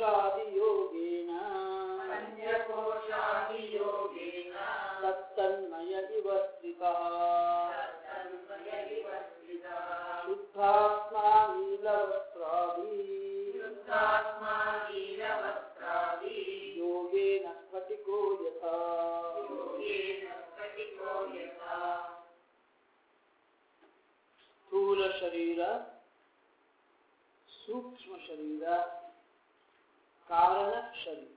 ಪಂಚಕೋಶಾದಿಯೋಗೇನ ಪಂಚಕೋಶಾದಿಯೋಗೇನ ತತ್ತನ್ಮಯ ಇವ ಸ್ಥಿತಃ ತನ್ಮಯವಿವಸ್ಥಿತಃ ಶುದ್ಧಾತ್ಮ ನೀಲವಸ್ತ್ರಾದಿ ಶುದ್ಧಾತ್ಮಾ ನೀಲವಸ್ತ್ರಾದಿ ಯೋಗೇನ ಸ್ಫಟಿಕೋ ಯಥಾ ಯೋಗೇನ ಸ್ಫಟಿಕೋ ಯಥಾ ಸ್ಥೂಲ ಶರೀರ ಸೂಕ್ಷ್ಮ ಶರೀರ ಕಾರಣ ಶರೀರ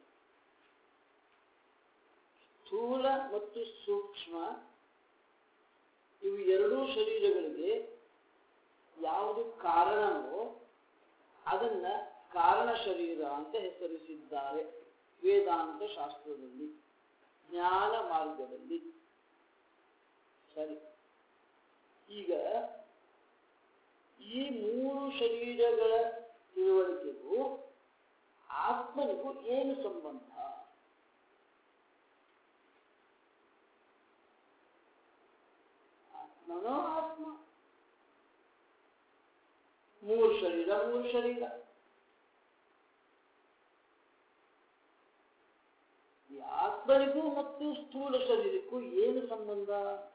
ಸ್ಥೂಲ ಮತ್ತು ಸೂಕ್ಷ್ಮ ಇವು ಎರಡೂ ಶರೀರಗಳಿಗೆ ಯಾವುದು ಕಾರಣವೋ ಅದನ್ನ ಕಾರಣ ಶರೀರ ಅಂತ ಹೆಸರಿಸಿದ್ದಾರೆ ವೇದಾಂತ ಶಾಸ್ತ್ರದಲ್ಲಿ ಜ್ಞಾನ ಮಾರ್ಗದಲ್ಲಿ ಸರಿ ಈಗ ಈ ಮೂರು ಶರೀರಗಳ ತಿಳುವಳಿಕೆಗೂ ಆತ್ಮನಿಗೂ ಏನು ಸಂಬಂಧ ಆತ್ಮನೋ ಆತ್ಮ ಮೂರು ಶರೀರ ಮೂರು ಶರೀರ ಈ ಆತ್ಮನಿಗೂ ಮತ್ತು ಸ್ಥೂಲ ಶರೀರಕ್ಕೂ ಏನು ಸಂಬಂಧ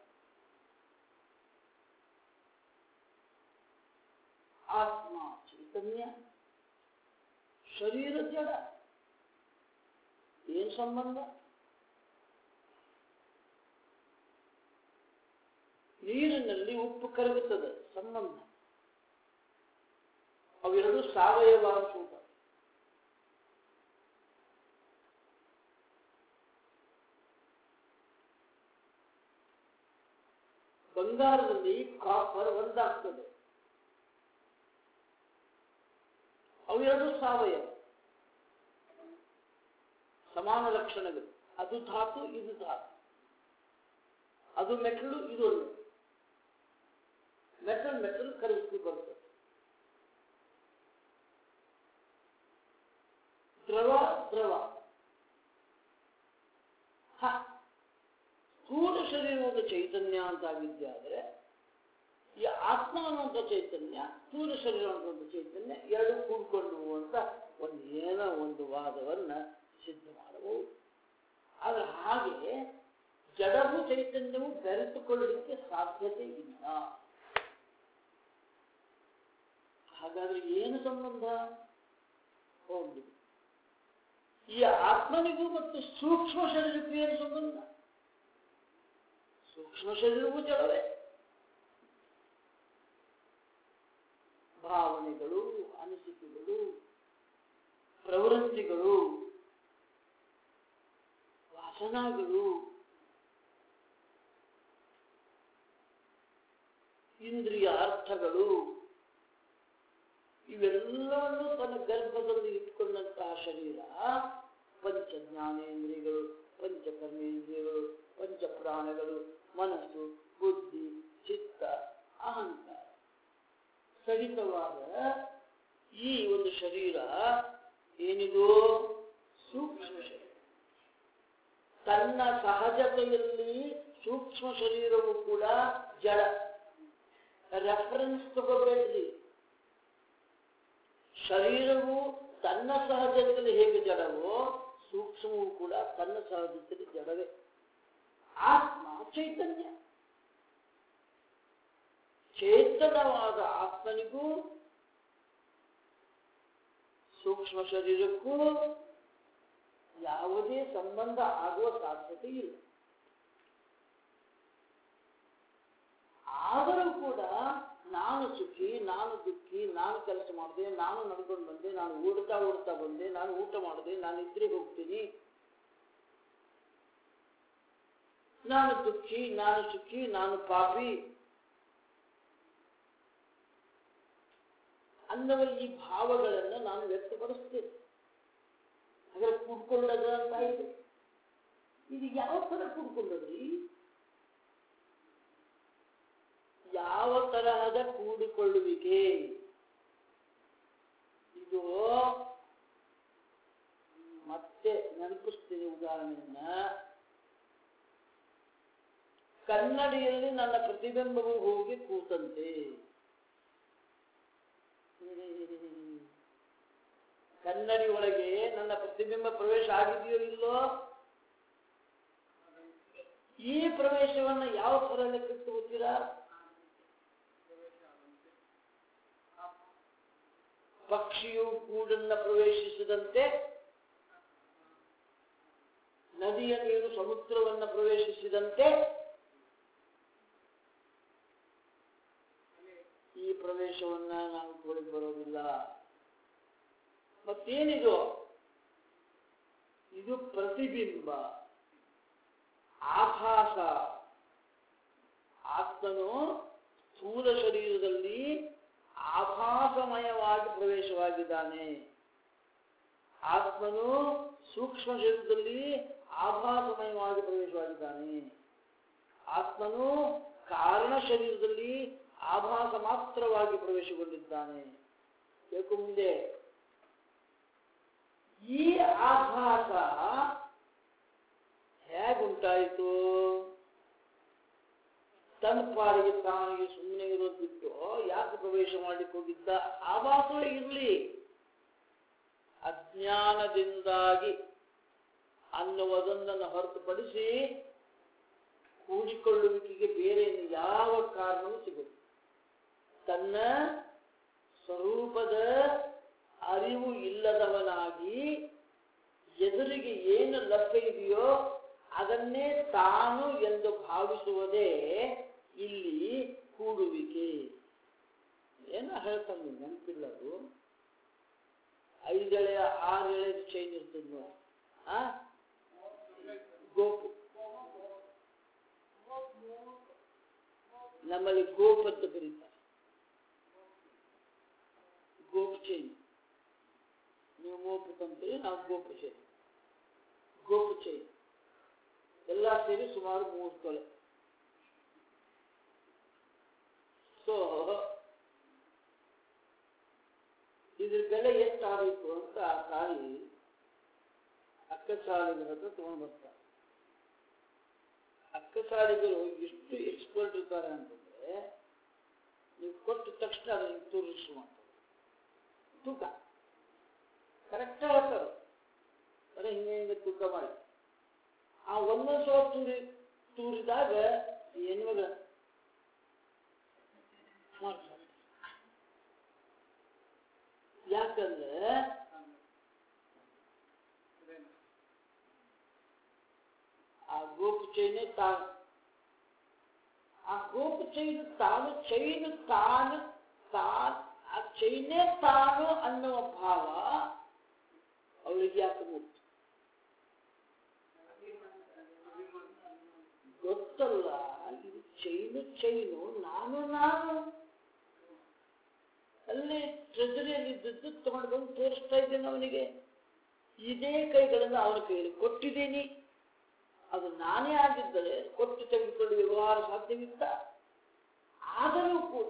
ಆತ್ಮ ಚೈತನ್ಯ ಶರೀರ ಜಡ ಏನ್ ಸಂಬಂಧ ನೀರಿನಲ್ಲಿ ಉಪ್ಪು ಕರಗುತ್ತದೆ ಸಂಬಂಧ ಅವೆರಡು ಸಾವಯವ ಅಂಶ ಬಂಗಾರದಲ್ಲಿ ಕಾಪರ್ ಒಂದಾಗ್ತದೆ ಅವೆರಡು ಸಾವಯವ ಸಮಾನ ಲಕ್ಷಣಗಳು ಅದು ಧಾತು ಇದು ಧಾತು ಅದು ಮೆಟಲು ಇದು ಒಂದು ಮೆಟಲ್ ಮೆಟಲ್ ಕರಗಿಸಿ ಬರ್ತದೆ ದ್ರವ ದ್ರವ ಹ ಸ್ಥೂಲ ಶರೀರ ಒಂದು ಚೈತನ್ಯ ಅಂತ ಆಗಿದ್ದೆ ಆದರೆ ಈ ಆತ್ಮ ಅನ್ನುವಂಥ ಚೈತನ್ಯ ಸ್ಥೂಲ ಶರೀರ ಅನ್ನುವಂಥ ಚೈತನ್ಯ ಎರಡು ಕೂಡ್ಕೊಂಡು ಅಂತ ಒಂದು ಏನೋ ಒಂದು ವಾದವನ್ನ ಸಿದ್ಧ ಮಾಡಬಹುದು ಆದರೆ ಹಾಗೆ ಜಡವು ಚೈತನ್ಯವು ಬೆರೆತುಕೊಳ್ಳಲಿಕ್ಕೆ ಸಾಧ್ಯತೆ ಇಲ್ಲ ಹಾಗಾದ್ರೆ ಏನು ಸಂಬಂಧ ಹೋಗ್ಲಿ ಈ ಆತ್ಮನಿಗೂ ಮತ್ತು ಸೂಕ್ಷ್ಮ ಶರೀರಕ್ಕೂ ಏನು ಸಂಬಂಧ ಸೂಕ್ಷ್ಮ ಶರೀರವೂ ಜಡವೇ ಭಾವನೆಗಳು ಅನಿಸಿಕೆಗಳು ಪ್ರವೃತ್ತಿಗಳು ವಾಸನಾಗಳು ಇಂದ್ರಿಯ ಅರ್ಥಗಳು ಇವೆಲ್ಲವನ್ನು ತನ್ನ ಗರ್ಭದಲ್ಲಿ ಇಟ್ಕೊಂಡಂತಹ ಶರೀರ ಪಂಚ ಜ್ಞಾನೇಂದ್ರಿಯಗಳು ಪಂಚ ಕರ್ಮೇಂದ್ರಿಯಗಳು ಪಂಚ ಪ್ರಾಣಗಳು ಮನಸ್ಸು ಬುದ್ಧಿ ಚಿತ್ತ ಅಹಂಕಾರ ಸಹಿತವಾದ ಈ ಒಂದು ಶರೀರ ಏನಿದು ಸೂಕ್ಷ್ಮ ಶರೀರ ತನ್ನ ಸಹಜತೆಯಲ್ಲಿ ಸೂಕ್ಷ್ಮ ಶರೀರವು ಕೂಡ ಜಡ ರೆಫರೆನ್ಸ್ ತಗೋಬೇಡ್ರಿ ಶರೀರವು ತನ್ನ ಸಹಜತೆಯಲ್ಲಿ ಹೇಗೆ ಜಡವೋ ಸೂಕ್ಷ್ಮವು ಕೂಡ ತನ್ನ ಸಹಜತೆಯಲ್ಲಿ ಜಡವೇ ಆತ್ಮ ಚೈತನ್ಯ ಚೇತನವಾದ ಆತ್ಮನಿಗೂ ಸೂಕ್ಷ್ಮ ಶರೀರಕ್ಕೂ ಯಾವುದೇ ಸಂಬಂಧ ಆಗುವ ಸಾಧ್ಯತೆ ಇಲ್ಲ ಆದರೂ ಕೂಡ ನಾನು ಸುಖಿ ನಾನು ದುಃಖಿ ನಾನು ಕೆಲಸ ಮಾಡಿದೆ ನಾನು ನಡ್ಕೊಂಡು ಬಂದೆ ನಾನು ಓಡ್ತಾ ಓಡ್ತಾ ಬಂದೆ ನಾನು ಊಟ ಮಾಡಿದೆ ನಾನು ಇದ್ರಿಗೆ ಹೋಗ್ತೀನಿ ನಾನು ದುಃಖಿ ನಾನು ಸುಖಿ ನಾನು ಪಾಪಿ ಅನ್ನುವ ಈ ಭಾವಗಳನ್ನು ನಾನು ವ್ಯಕ್ತಪಡಿಸ್ತೇನೆ ಹಾಗಾದ್ರೆ ಕೂಡ್ಕೊಂಡದ ಅಂತ ಇದೆ ಇದು ಯಾವ ತರ ಕೂಡ್ಕೊಂಡದ್ರಿ ಯಾವ ತರಹದ ಕೂಡಿಕೊಳ್ಳುವಿಕೆ ಇದು ಮತ್ತೆ ನೆನಪಿಸ್ತೀನಿ ಉದಾಹರಣೆಯನ್ನ ಕನ್ನಡಿಯಲ್ಲಿ ನನ್ನ ಪ್ರತಿಬಿಂಬವು ಹೋಗಿ ಕೂತಂತೆ ಕನ್ನಡಿ ಒಳಗೆ ನನ್ನ ಪ್ರತಿಬಿಂಬ ಪ್ರವೇಶ ಆಗಿದೆಯೋ ಇಲ್ಲೋ ಈ ಪ್ರವೇಶವನ್ನು ಯಾವ ಥರ ಲೆಕ್ಕಕ್ಕೆ ತಗೋತೀರಾ ಪಕ್ಷಿಯು ಗೂಡನ್ನ ಪ್ರವೇಶಿಸಿದಂತೆ ನದಿಯ ನೀರು ಸಮುದ್ರವನ್ನ ಪ್ರವೇಶಿಸಿದಂತೆ ಈ ಪ್ರವೇಶವನ್ನ ನಾವು ತಗೊಳ್ಳಿ ಬರೋದಿಲ್ಲ ಮತ್ತೇನಿದು ಇದು ಪ್ರತಿಬಿಂಬ ಆಭಾಸ ಆತ್ಮನು ಸ್ಥೂಲ ಶರೀರದಲ್ಲಿ ಆಭಾಸಮಯವಾಗಿ ಪ್ರವೇಶವಾಗಿದ್ದಾನೆ ಆತ್ಮನು ಸೂಕ್ಷ್ಮ ಶರೀರದಲ್ಲಿ ಆಭಾಸಮಯವಾಗಿ ಪ್ರವೇಶವಾಗಿದ್ದಾನೆ ಆತ್ಮನು ಕಾರಣ ಶರೀರದಲ್ಲಿ ಆಭಾಸ ಮಾತ್ರವಾಗಿ ಪ್ರವೇಶಗೊಂಡಿದ್ದಾನೆ ಬೇಕು ಮುಂದೆ ಈ ಆಭಾಸ ಹೇಗುಂಟಾಯಿತು ತನ್ನ ಪಾಡಿಗೆ ತಾನಿಗೆ ಸುಮ್ಮನೆ ಇರೋದು ಬಿಟ್ಟು ಯಾಕೆ ಪ್ರವೇಶ ಮಾಡ್ಲಿಕ್ಕೆ ಹೋಗಿದ್ದ ಆಭಾಸವೇ ಇರಲಿ ಅಜ್ಞಾನದಿಂದಾಗಿ ಅನ್ನುವುದೊಂದನ್ನು ಹೊರತುಪಡಿಸಿ ಕೂಡಿಕೊಳ್ಳುವಿಕೆಗೆ ಬೇರೆ ಇನ್ನು ಯಾವ ಕಾರಣವೂ ಸಿಗುತ್ತೆ ತನ್ನ ಸ್ವರೂಪದ ಅರಿವು ಇಲ್ಲದವನಾಗಿ ಎದುರಿಗೆ ಏನು ಲಭ್ಯ ಇದೆಯೋ ಅದನ್ನೇ ತಾನು ಎಂದು ಭಾವಿಸುವುದೇ ಇಲ್ಲಿ ಕೂಡುವಿಕೆ ಏನೋ ಹೇಳ್ತಾನೆ ನೆನಪಿಲ್ಲ ಅದು ಐದೆಳೆ ಆರು ಎಳೆ ಚೈನ್ ಇರ್ತದೆ ನೋಡಿ ಆ ಗೋಪು ನಮ್ಮಲ್ಲಿ ಗೋಪ್ ಅಂತ ಕರೀತಾರೆ ಗೋಪ್ ಚೈನ್ ನೀವು ಮೋಪು ಅಂತೀರಿ ನಾವು ಗೋಪು ಚೈನ್ ಗೋಪು ಚೈನ್ ಎಲ್ಲ ಸೇರಿ ಸುಮಾರು ಮೂರು ತೊಲೆ ಸೊ ಇದ್ರ ಬೆಲೆ ಎಷ್ಟಾಗಬೇಕು ಅಂತ ಆ ತಾಯಿ ಅಕ್ಕಸಾಲಿಗರ ಹತ್ರ ತಗೊಂಡು ಬರ್ತಾರೆ ಅಕ್ಕಸಾಲಿಗರು ಎಷ್ಟು ಎಕ್ಸ್ಪರ್ಟ್ ಇರ್ತಾರೆ ಅಂತಂದ್ರೆ ನೀವು ಕೊಟ್ಟ ತಕ್ಷಣ ಅದನ್ನು ತೋರಿಸು ಮಾಡ್ತಾರೆ ತೂಕ ಕರೆಕ್ಟ್ ಹೇಳ್ತಾರೆ ಬರೀ ಹಿಂಗೆ ಹಿಂಗೆ ತೂಕ ಮಾಡಿ ಆ ಒಂದೊಂದು ಸಲ ತೂರಿ ತೂರಿದಾಗ ಏನ್ವಾಗ ಮಾಡ್ತಾರೆ ಯಾಕಂದ್ರೆ ಆ ಗೋಪು ಚೈನೆ ತಾನು ಆ ಗೋಪು ಚೈನು ತಾನು ಚೈನು ತಾನು ತಾನು ಆ ಚೈನೇ ತಾನು ಅನ್ನುವ ಭಾವ ಅವಳಿಗೆ ಯಾಕೆ ಮುಟ್ಟು ಗೊತ್ತಲ್ಲ ಇದು ಚೈನು ಚೈನು ನಾನು ನಾನು ಅಲ್ಲಿ ಟ್ರೆಜರಿಯಲ್ಲಿ ಇದ್ದದ್ದು ತಗೊಂಡು ಬಂದು ತೋರಿಸ್ತಾ ಇದ್ದೇನೆ ಅವನಿಗೆ ಇದೇ ಕೈಗಳನ್ನು ಅವನ ಕೈಯಲ್ಲಿ ಕೊಟ್ಟಿದ್ದೀನಿ ಅದು ನಾನೇ ಆಗಿದ್ದರೆ ಕೊಟ್ಟು ತೆಗೆದುಕೊಂಡು ವ್ಯವಹಾರ ಸಾಧ್ಯವಿತ್ತ ಆದರೂ ಕೂಡ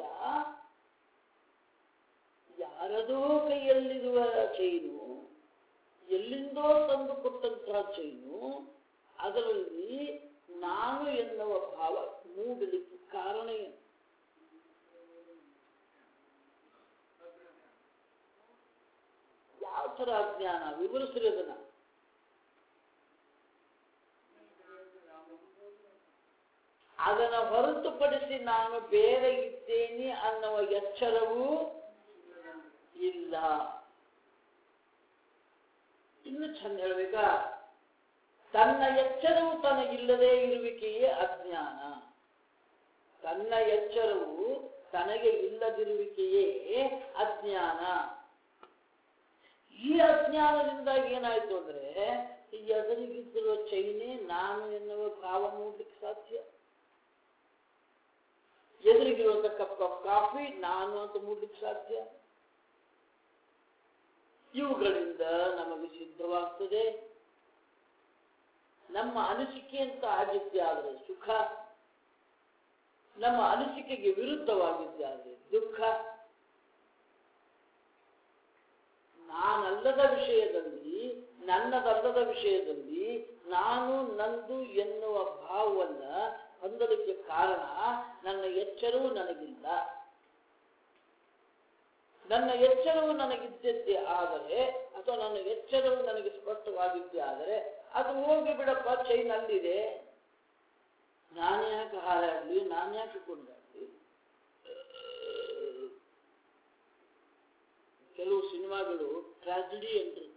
ಯಾರದೋ ಕೈಯಲ್ಲಿರುವ ಚೈನು ಎಲ್ಲಿಂದೋ ತಂದು ಕೊಟ್ಟಂತಹ ಚೈನು ಅದರಲ್ಲಿ ನಾನು ಎನ್ನುವ ಭಾವ ಮೂಡಲಿಕ್ಕೆ ಕಾರಣ ಏನು ಯಾವ ಥರ ಅಜ್ಞಾನ ವಿವರಿಸ್ರಿ ಅದನ್ನ ಅದನ್ನು ಹೊರತುಪಡಿಸಿ ನಾನು ಬೇರೆ ಇದ್ದೇನೆ ಅನ್ನುವ ಎಚ್ಚರವೂ ಇಲ್ಲ ಇನ್ನು ಚಂದ ಹೇಳ್ಬೇಕಾ ತನ್ನ ಎಚ್ಚರವು ತನಗಿಲ್ಲದೆ ಇರುವಿಕೆಯೇ ಅಜ್ಞಾನ ತನ್ನ ಎಚ್ಚರವು ತನಗೆ ಇಲ್ಲದಿರುವಿಕೆಯೇ ಅಜ್ಞಾನ ಈ ಅಜ್ಞಾನದಿಂದಾಗಿ ಏನಾಯ್ತು ಅಂದ್ರೆ ಈ ಎದುರಿಗಿದ್ದಿರುವ ಚೈನೆ ನಾನು ಎನ್ನುವ ಭಾವ ಮೂಡ್ಲಿಕ್ಕೆ ಸಾಧ್ಯ ಎದುರಿಗಿರುವಂತ ಕಪ್ ಆಫ್ ಕಾಫಿ ನಾನು ಅಂತ ಮೂಡ್ಲಿಕ್ಕೆ ಸಾಧ್ಯ ಇವುಗಳಿಂದ ನಮಗೆ ಸಿದ್ಧವಾಗ್ತದೆ ನಮ್ಮ ಅನಿಸಿಕೆ ಅಂತ ಆಗಿದ್ದೆ ಆದರೆ ಸುಖ ನಮ್ಮ ಅನಿಸಿಕೆಗೆ ವಿರುದ್ಧವಾಗಿದ್ದೆ ಆದರೆ ದುಃಖ ನಾನಲ್ಲದ ವಿಷಯದಲ್ಲಿ ನನ್ನದಲ್ಲದ ವಿಷಯದಲ್ಲಿ ನಾನು ನಂದು ಎನ್ನುವ ಭಾವವನ್ನ ಹೊಂದಲಿಕ್ಕೆ ಕಾರಣ ನನ್ನ ಎಚ್ಚರವು ನನಗಿಲ್ಲ ನನ್ನ ಎಚ್ಚರವು ನನಗಿದ್ದದ್ದೇ ಆದರೆ ಆ ಅಥವಾ ನನ್ನ ಎಚ್ಚರವು ನನಗೆ ಸ್ಪಷ್ಟವಾಗಿದ್ದೇ ಆದರೆ ಅದು ಹೋಗಿ ಬಿಡಪ್ಪ ಚೈನ್ ಅಲ್ಲಿದೆ ನಾನು ಯಾಕೆ ಹಾರಾಡಲಿ ನಾನು ಯಾಕೆ ಕೊಂಡಾಡಲಿ ಕೆಲವು ಸಿನಿಮಾಗಳು ಟ್ರಾಜಿಡಿ ಎಂದಿರ್ತಾರೆ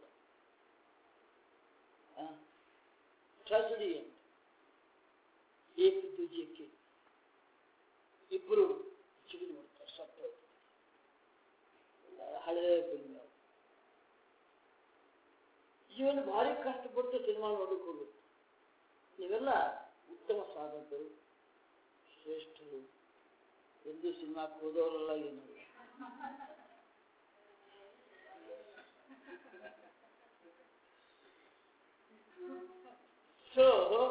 ಟ್ರಾಜಿಡಿ ಅಂತ ಏಕ ದುಜಿಯಕ್ಕೆ ಇಬ್ಬರು ಚಿಗಿದು ಬಿಡ್ತಾರೆ ಸತ್ತು ಹಳೆಯ ಫಿಲ್ಮ್ ಇವನು ಭಾರಿ ಕಷ್ಟಪಟ್ಟು ಸಿನಿಮಾ ನೋಡಕ್ಕೆ ಹೋಗುತ್ತೆ ನೀವೆಲ್ಲ ಉತ್ತಮ ಸಾಧಕರು ಶ್ರೇಷ್ಠರು ಎಂದು ಸಿನಿಮಾಕ್ಕೆ ಹೋದವರೆಲ್ಲ ಏನು ಸೊ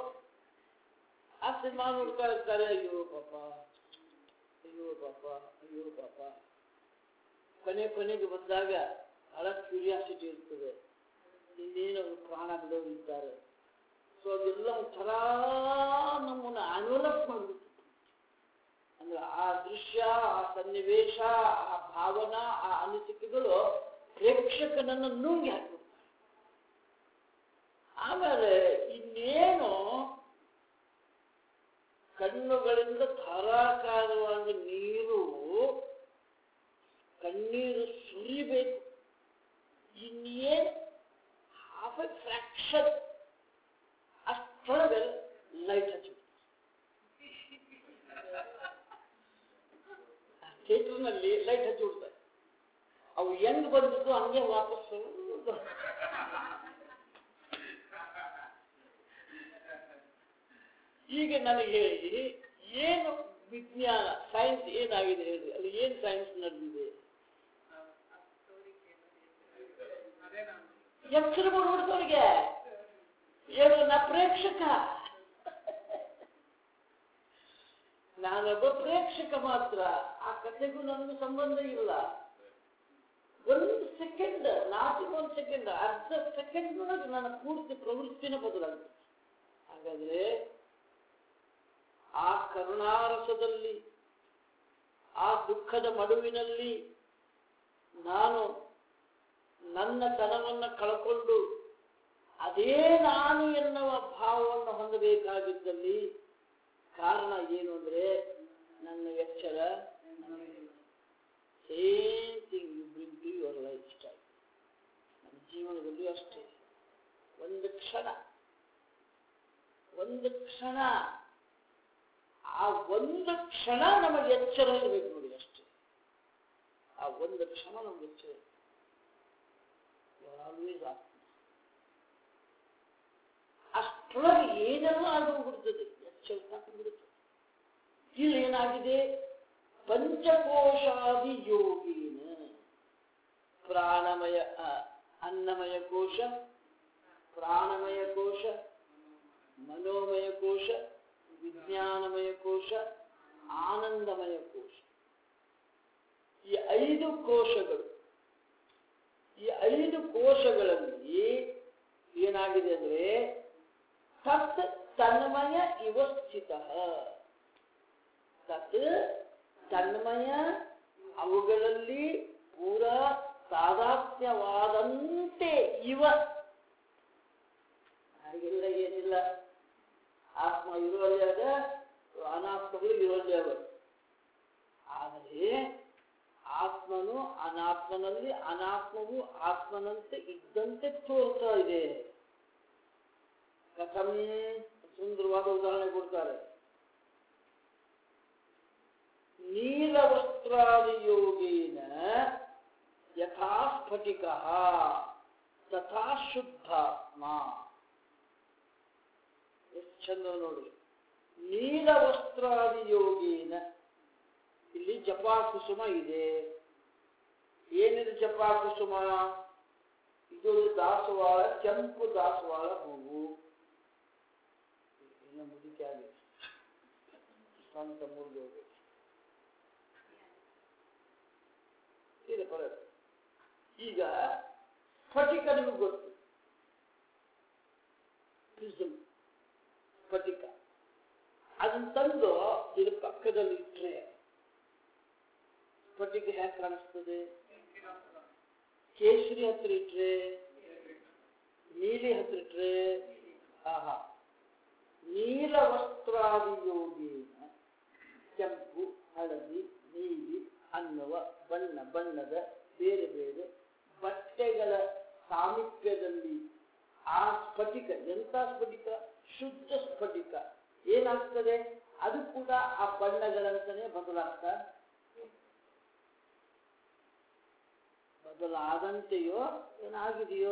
ಆ ಸಿನಿಮಾ ನೋಡ್ತಾ ಇರ್ತಾರೆ ಅಯ್ಯೋ ಪಾಪ ಅಯ್ಯೋ ಪಾಪ ಅಯ್ಯೋ ಪಾಪ ಕೊನೆ ಕೊನೆಗೆ ಬಂದಾಗ ಬಹಳ ಕ್ಯೂರಿಯಾಸಿಟಿ ಇರ್ತದೆ ಇನ್ನೇನು ಅವ್ರು ಪ್ರಾಣ ಬಿಡೋರು ಇದ್ದಾರೆ ಸೊ ಅದೆಲ್ಲ ಒಂಥರ ನಮ್ಮನ್ನು ಅನ್ವಲಪ್ ಮಾಡ್ಬಿಟ್ಟು ಅಂದ್ರೆ ಆ ದೃಶ್ಯ ಆ ಸನ್ನಿವೇಶ ಆ ಭಾವನಾ ಆ ಅನಿಸಿಕೆಗಳು ಪ್ರೇಕ್ಷಕನನ್ನು ನುಂಗಿ ಹಾಕ್ಬಿಡ್ತಾರೆ ಆಮೇಲೆ ಇನ್ನೇನು ಕಣ್ಣುಗಳಿಂದ ಧಾರಾಕಾರವಾಗಿ ನೀರು ಕಣ್ಣೀರು ಸುರಿಬೇಕು ಇನ್ನೇನು ಹಾಫ್ ಎ ಫ್ರಾಕ್ಷನ್ ಅಷ್ಟೊಳಗೆ ಲೈಟ್ ಹಚ್ಚಿ ಥಿಯೇಟರ್ನಲ್ಲಿ ಲೈಟ್ ಹಚ್ಚಿ ಬಿಡ್ತಾರೆ ಅವು ಹೆಂಗ್ ಬಂದಿದ್ದು ಹಂಗೆ ವಾಪಸ್ ಈಗ ನನಗೆ ಹೇಳಿ ಏನು ವಿಜ್ಞಾನ ಸೈನ್ಸ್ ಏನಾಗಿದೆ ಹೇಳಿ ಅಲ್ಲಿ ಏನು ಸೈನ್ಸ್ ನಡೆದಿದೆ ಎಚ್ಚರ ಹುಡುಗರಿಗೆ ಏನು ನಾ ಪ್ರೇಕ್ಷಕ ನಾನೊಬ್ಬ ಪ್ರೇಕ್ಷಕ ಮಾತ್ರ ಆ ಕಥೆಗೂ ನನಗೂ ಸಂಬಂಧ ಇಲ್ಲ ಒಂದು ಸೆಕೆಂಡ್ ನಾಟ್ ಒಂದು ಸೆಕೆಂಡ್ ಅರ್ಧ ಸೆಕೆಂಡ್ ಒಳಗೆ ನನ್ನ ಪೂರ್ತಿ ಪ್ರವೃತ್ತಿನ ಬದಲಾಗುತ್ತೆ ಹಾಗಾದ್ರೆ ಆ ಕರುಣಾರಸದಲ್ಲಿ ಆ ದುಃಖದ ಮಡುವಿನಲ್ಲಿ ನಾನು ನನ್ನ ತನವನ್ನು ಕಳ್ಕೊಂಡು ಅದೇ ನಾನು ಎನ್ನುವ ಭಾವವನ್ನು ಹೊಂದಬೇಕಾಗಿದ್ದಲ್ಲಿ ಕಾರಣ ಏನು ಅಂದ್ರೆ ನನ್ನ ಎಚ್ಚರ same thing you bring to your lifestyle ನನ್ನ ಜೀವನದಲ್ಲಿ ಅಷ್ಟೇ ಒಂದು ಕ್ಷಣ ಒಂದು ಕ್ಷಣ ಆ ಒಂದು ಕ್ಷಣ ನಮಗೆ ಎಚ್ಚರ ಇರಬೇಕು ನೋಡಿ ಅಷ್ಟೇ ಆ ಒಂದು ಕ್ಷಣ ನಮ್ಗೆ ಎಚ್ಚರ ಆಲ್ವೇಸ್ ಆತ್ಮ ಅಷ್ಟೊಳಗೆ ಏನೆಲ್ಲ ಆಗೋಗ್ಬಿಡ್ತದೆ ಎಚ್ಚರ ತಪ್ಪಿಬಿಡುತ್ತೆ ಇಲ್ಲಿ ಏನಾಗಿದೆ ಪಂಚಕೋಶಾದಿ ಯೋಗೀನ ಪ್ರಾಣಮಯ ಆ, ಅನ್ನಮಯ ಕೋಶ ಪ್ರಾಣಮಯ ಕೋಶ ಮನೋಮಯ ಕೋಶ ವಿಜ್ಞಾನಮಯ ಕೋಶ ಆನಂದಮಯ ಕೋಶ ಈ ಐದು ಕೋಶಗಳು ಈ ಐದು ಕೋಶಗಳಲ್ಲಿ ಏನಾಗಿದೆ ಅಂದ್ರೆ ತತ್ ತನ್ಮಯ ಇವ ಸ್ಥಿತ ತತ್ ತನ್ಮಯ ಅವುಗಳಲ್ಲಿ ಪೂರಾ ತಾದಾತ್ಮ್ಯವಾದಂತೆ ಇವ ಹಾಗೆಲ್ಲ ಏನಿಲ್ಲ ಆತ್ಮ ಇರುವಲ್ಲಿ ಅದ ಅನಾತ್ಮಗಳು ಇರುವಲ್ಲಿ ಅವ ಆದರೆ ಆತ್ಮನು ಅನಾತ್ಮನಲ್ಲಿ ಅನಾತ್ಮವು ಆತ್ಮನಂತೆ ಇದ್ದಂತೆ ತೋರ್ತಾ ಇದೆ ಕಥಂ ಸುಂದರವಾದ ಉದಾಹರಣೆ ಕೊಡ್ತಾರೆ ನೀಲವಸ್ತ್ರಾದಿಯೋಗೇನ ಯಥಾ ಸ್ಫಟಿಕ ತಥಾ ಶುದ್ಧಾತ್ಮ ಎಷ್ಟು ಚಂದ ನೋಡಿ ನೀಲವಸ್ತ್ರಾದಿಯೋಗೇನ ಇಲ್ಲಿ ಜಪಾ ಕುಸುಮ ಇದೆ ಏನಿದೆ ಜಪಾ ಕುಸುಮ ಇದು ದಾಸವಾಳ ಕೆಂಪು ದಾಸವಾಳ ಹೂವು ಇನ್ನು ಮುದುಕಿ ಆಗಿದೆ ಸ್ವಂತ ಮುರಿದು ಹೋಗಿದೆ ಇದೆ ಪರವಾಗಿಲ್ಲ ಈಗ ಸ್ಫಟಿಕ ನಿಮಗೆ ಗೊತ್ತು ಪ್ರಿಸಮ್ ಸ್ಫಟಿಕ ಅದನ್ನ ತಂದು ಇದು ಪಕ್ಕದಲ್ಲಿ ಇಟ್ಟರೆ ಸ್ಫಟಿಕ ಹೇಗೆ ಕಾಣಿಸ್ತದೆ ಕೇಸರಿ ಹತ್ರ ಇಟ್ರೆ ನೀಲಿ ಹತ್ತಿಟ್ರೆ ಆಹಾ ನೀಲ ವಸ್ತ್ರಾದಿಯೋಗೇನ ಕೆಂಪು ಹಳದಿ ನೀಲಿ ಅನ್ನುವ ಬಣ್ಣ ಬಣ್ಣದ ಬೇರೆ ಬೇರೆ ಬಟ್ಟೆಗಳ ಸಾಮೀಪ್ಯದಲ್ಲಿ ಆ ಸ್ಫಟಿಕ ಎಂಥ ಸ್ಫಟಿಕ ಶುದ್ಧ ಸ್ಫಟಿಕ ಏನಾಗ್ತದೆ ಅದು ಕೂಡ ಆ ಬಣ್ಣಗಳಂತನೇ ಬದಲಾಗ್ತಾ ಬದಲಾದಂತೆಯೋ ಏನಾಗಿದೆಯೋ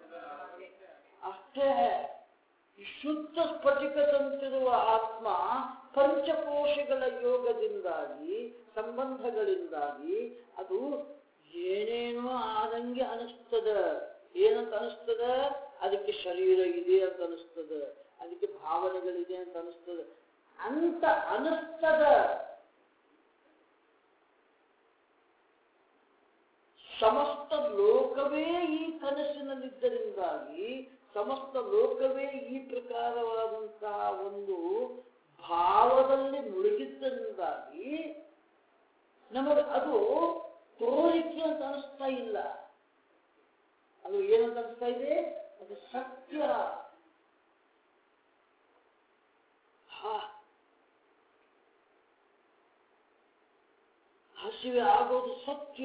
ಅಷ್ಟೇ ಈ ಶುದ್ಧ ಸ್ಫಟಿಕದಂತಿರುವ ಆತ್ಮ ಪಂಚಕೋಶಗಳ ಯೋಗದಿಂದಾಗಿ ಸಂಬಂಧಗಳಿಂದಾಗಿ ಅದು ಏನೇನೋ ಆದಂಗೆ ಅನಿಸ್ತದ ಏನಂತ ಅನಿಸ್ತದ ಅದಕ್ಕೆ ಶರೀರ ಇದೆ ಅಂತ ಅನಿಸ್ತದ ಅದಕ್ಕೆ ಭಾವನೆಗಳಿದೆ ಅಂತ ಅನಿಸ್ತದ ಅಂತ ಅನಿಸ್ತದ ಸಮಸ್ತ ಲೋಕವೇ ಈ ಕನಸಿನಲ್ಲಿದ್ದರಿಂದಾಗಿ ಸಮಸ್ತ ಲೋಕವೇ ಈ ಪ್ರಕಾರವಾದಂತಹ ಒಂದು ಭಾವದಲ್ಲಿ ಮುಳುಗಿದ್ದರಿಂದಾಗಿ ನಮಗೆ ಅದು ತೋರಿಕೆ ಅಂತ ಅನಿಸ್ತಾ ಇಲ್ಲ ಅದು ಏನಂತ ಅನಿಸ್ತಾ ಇದೆ ಅದು ಸತ್ಯ ಹಾ ಹಸಿವೆ ಆಗೋದು ಸತ್ಯ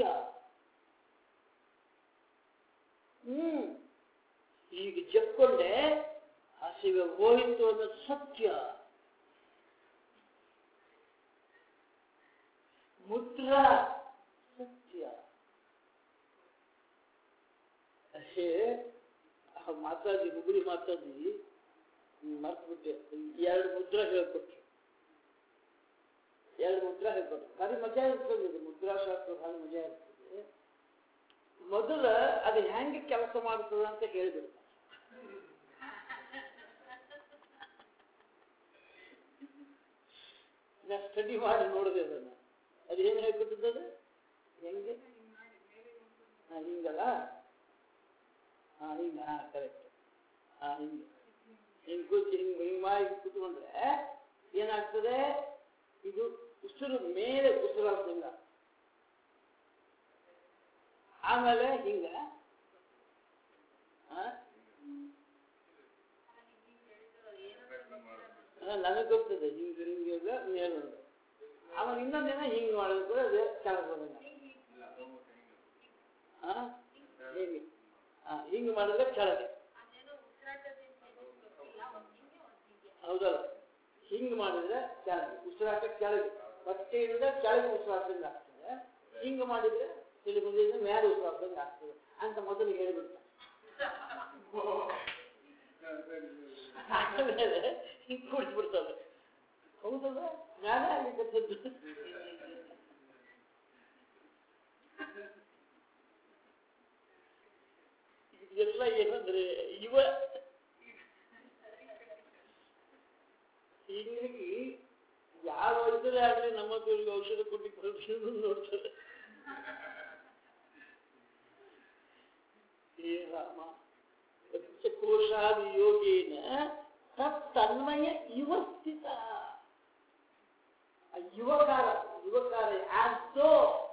ಹ್ಮ್ ಈಗ ಜಕ್ಕೊಂಡೆ ಹಸಿವೆ ಹೋಯಿತು ಅನ್ನೋದು ಸತ್ಯ ಮುದ್ರಾ ಸತ್ಯ ಅಷ್ಟೇ ಮಾತಾಡಿ ಹುಗುಳಿ ಮಾತಾಡಿ ಮರ್ತ್ಬಿಟ್ಟೆ ಎರಡು ಮುದ್ರಾ ಹೇಳ್ಕೊಟ್ರು ಎರಡು ಮುದ್ರಾ ಹೇಳ್ಕೊಟ್ರು ಭಾರಿ ಮಜಾ ಇರ್ತದೆ ಇದು ಮುದ್ರಾಶಾಸ್ತ್ರ ಭಾರಿ ಮಜಾ ಇರ್ತದೆ ಮೊದಲ ಅದು ಹೆಂಗೆ ಕೆಲಸ ಮಾಡ್ತದೆ ಅಂತ ಹೇಳಿಬಿಡ್ತಾರೆ ನಾ ಸ್ಟಡಿ ಮಾಡಿ ನೋಡಿದೆ ಅದನ್ನ ಅದು ಏನು ಹೇಳ್ಕೊಟ್ಟಿದ್ದದು ಹೆಂಗೆ ಹಾ ಹಿಂಗಲ್ಲ ಹಾ ಹಿಂಗ ಹಾ ಕರೆಕ್ಟ್ ಹಾ ಹಿಂಗೆ ಹಿಂಗ್ ಕೂತು ಹಿಂಗ್ ಹಿಂಗ್ ಮಾಡಿ ಕೂತ್ಕೊಂಡ್ರೆ ಏನಾಗ್ತದೆ ಇದು ಉಸಿರು ಮೇಲೆ ಉಸಿರಾಡ್ತಿಲ್ಲ ಆಮೇಲೆ ಹಿಂಗ ಆ? ಆ, ನನಗ್ ಗೊತ್ತಿದೆ ಹಿಂಗೆ ಹಿಂಗೆ ಮೇಲೆ ಆಮೇಲೆ ಇನ್ನೊಂದೇನ ಹಿಂಗ್ ಮಾಡೋದು ಕೂಡ ಅದು ಕೆಳಗೆ ಬಂದಂಗ ಆ? ಹಿಂಗೆ ಆ, ಹಿಂಗ್ ಮಾಡಿದ್ರೆ ಕೆಳಗೆ ಹೌದಲ್ಲ ಹಿಂಗ್ ಮಾಡಿದ್ರೆ ಕೆಳಗೆ ಉಸಿರಾಟ ಕೆಳಗೆ ಹೊಟ್ಟೆಯಿಂದ ಕೆಳಗೆ ಉಸಿರಾಟದಂಗೆ ಆಗ್ತದೆ ಹಿಂಗ್ ಮಾಡಿದ್ರೆ ತಿಳಿಬುದಿಯಿಂದ ಮೇಲೆ ಉಸಿರಾಟದಂಗೆ ಆಗ್ತದೆ ಅಂತ ಮೊದಲು ಹೇಳ್ಬಿಡ್ತಾರೆ ಆಮೇಲೆ ಹಿಂಗ್ ಕೂಡಿಸ್ಬಿಡ್ತಾರೆ ಹೌದಲ್ಲ ಜ್ಞಾನ ಆಗಿರ್ತದ್ದು ಇದೆಲ್ಲ ಏನಂದ್ರೆ ಇವ ಹೀಗಾಗಿ ಯಾವ ವೈದ್ಯರೇ ಆಗಲಿ ನಮ್ಮ ಮಕ್ಕಳಿಗೆ ಔಷಧ ಕೊಟ್ಟು ಕಳಿಸೋದು ನೋಡ್ತಾರೆ ಹೇ ರಾಮ ಪಂಚಕೋಶಾದಿ ಯೋಗೇನ ತನ್ಮಯ ಇವ ಸ್ಥಿತ ಆ ಯುವಕಾರ ಯುವಕಾರ ಯಾರ್ದೋ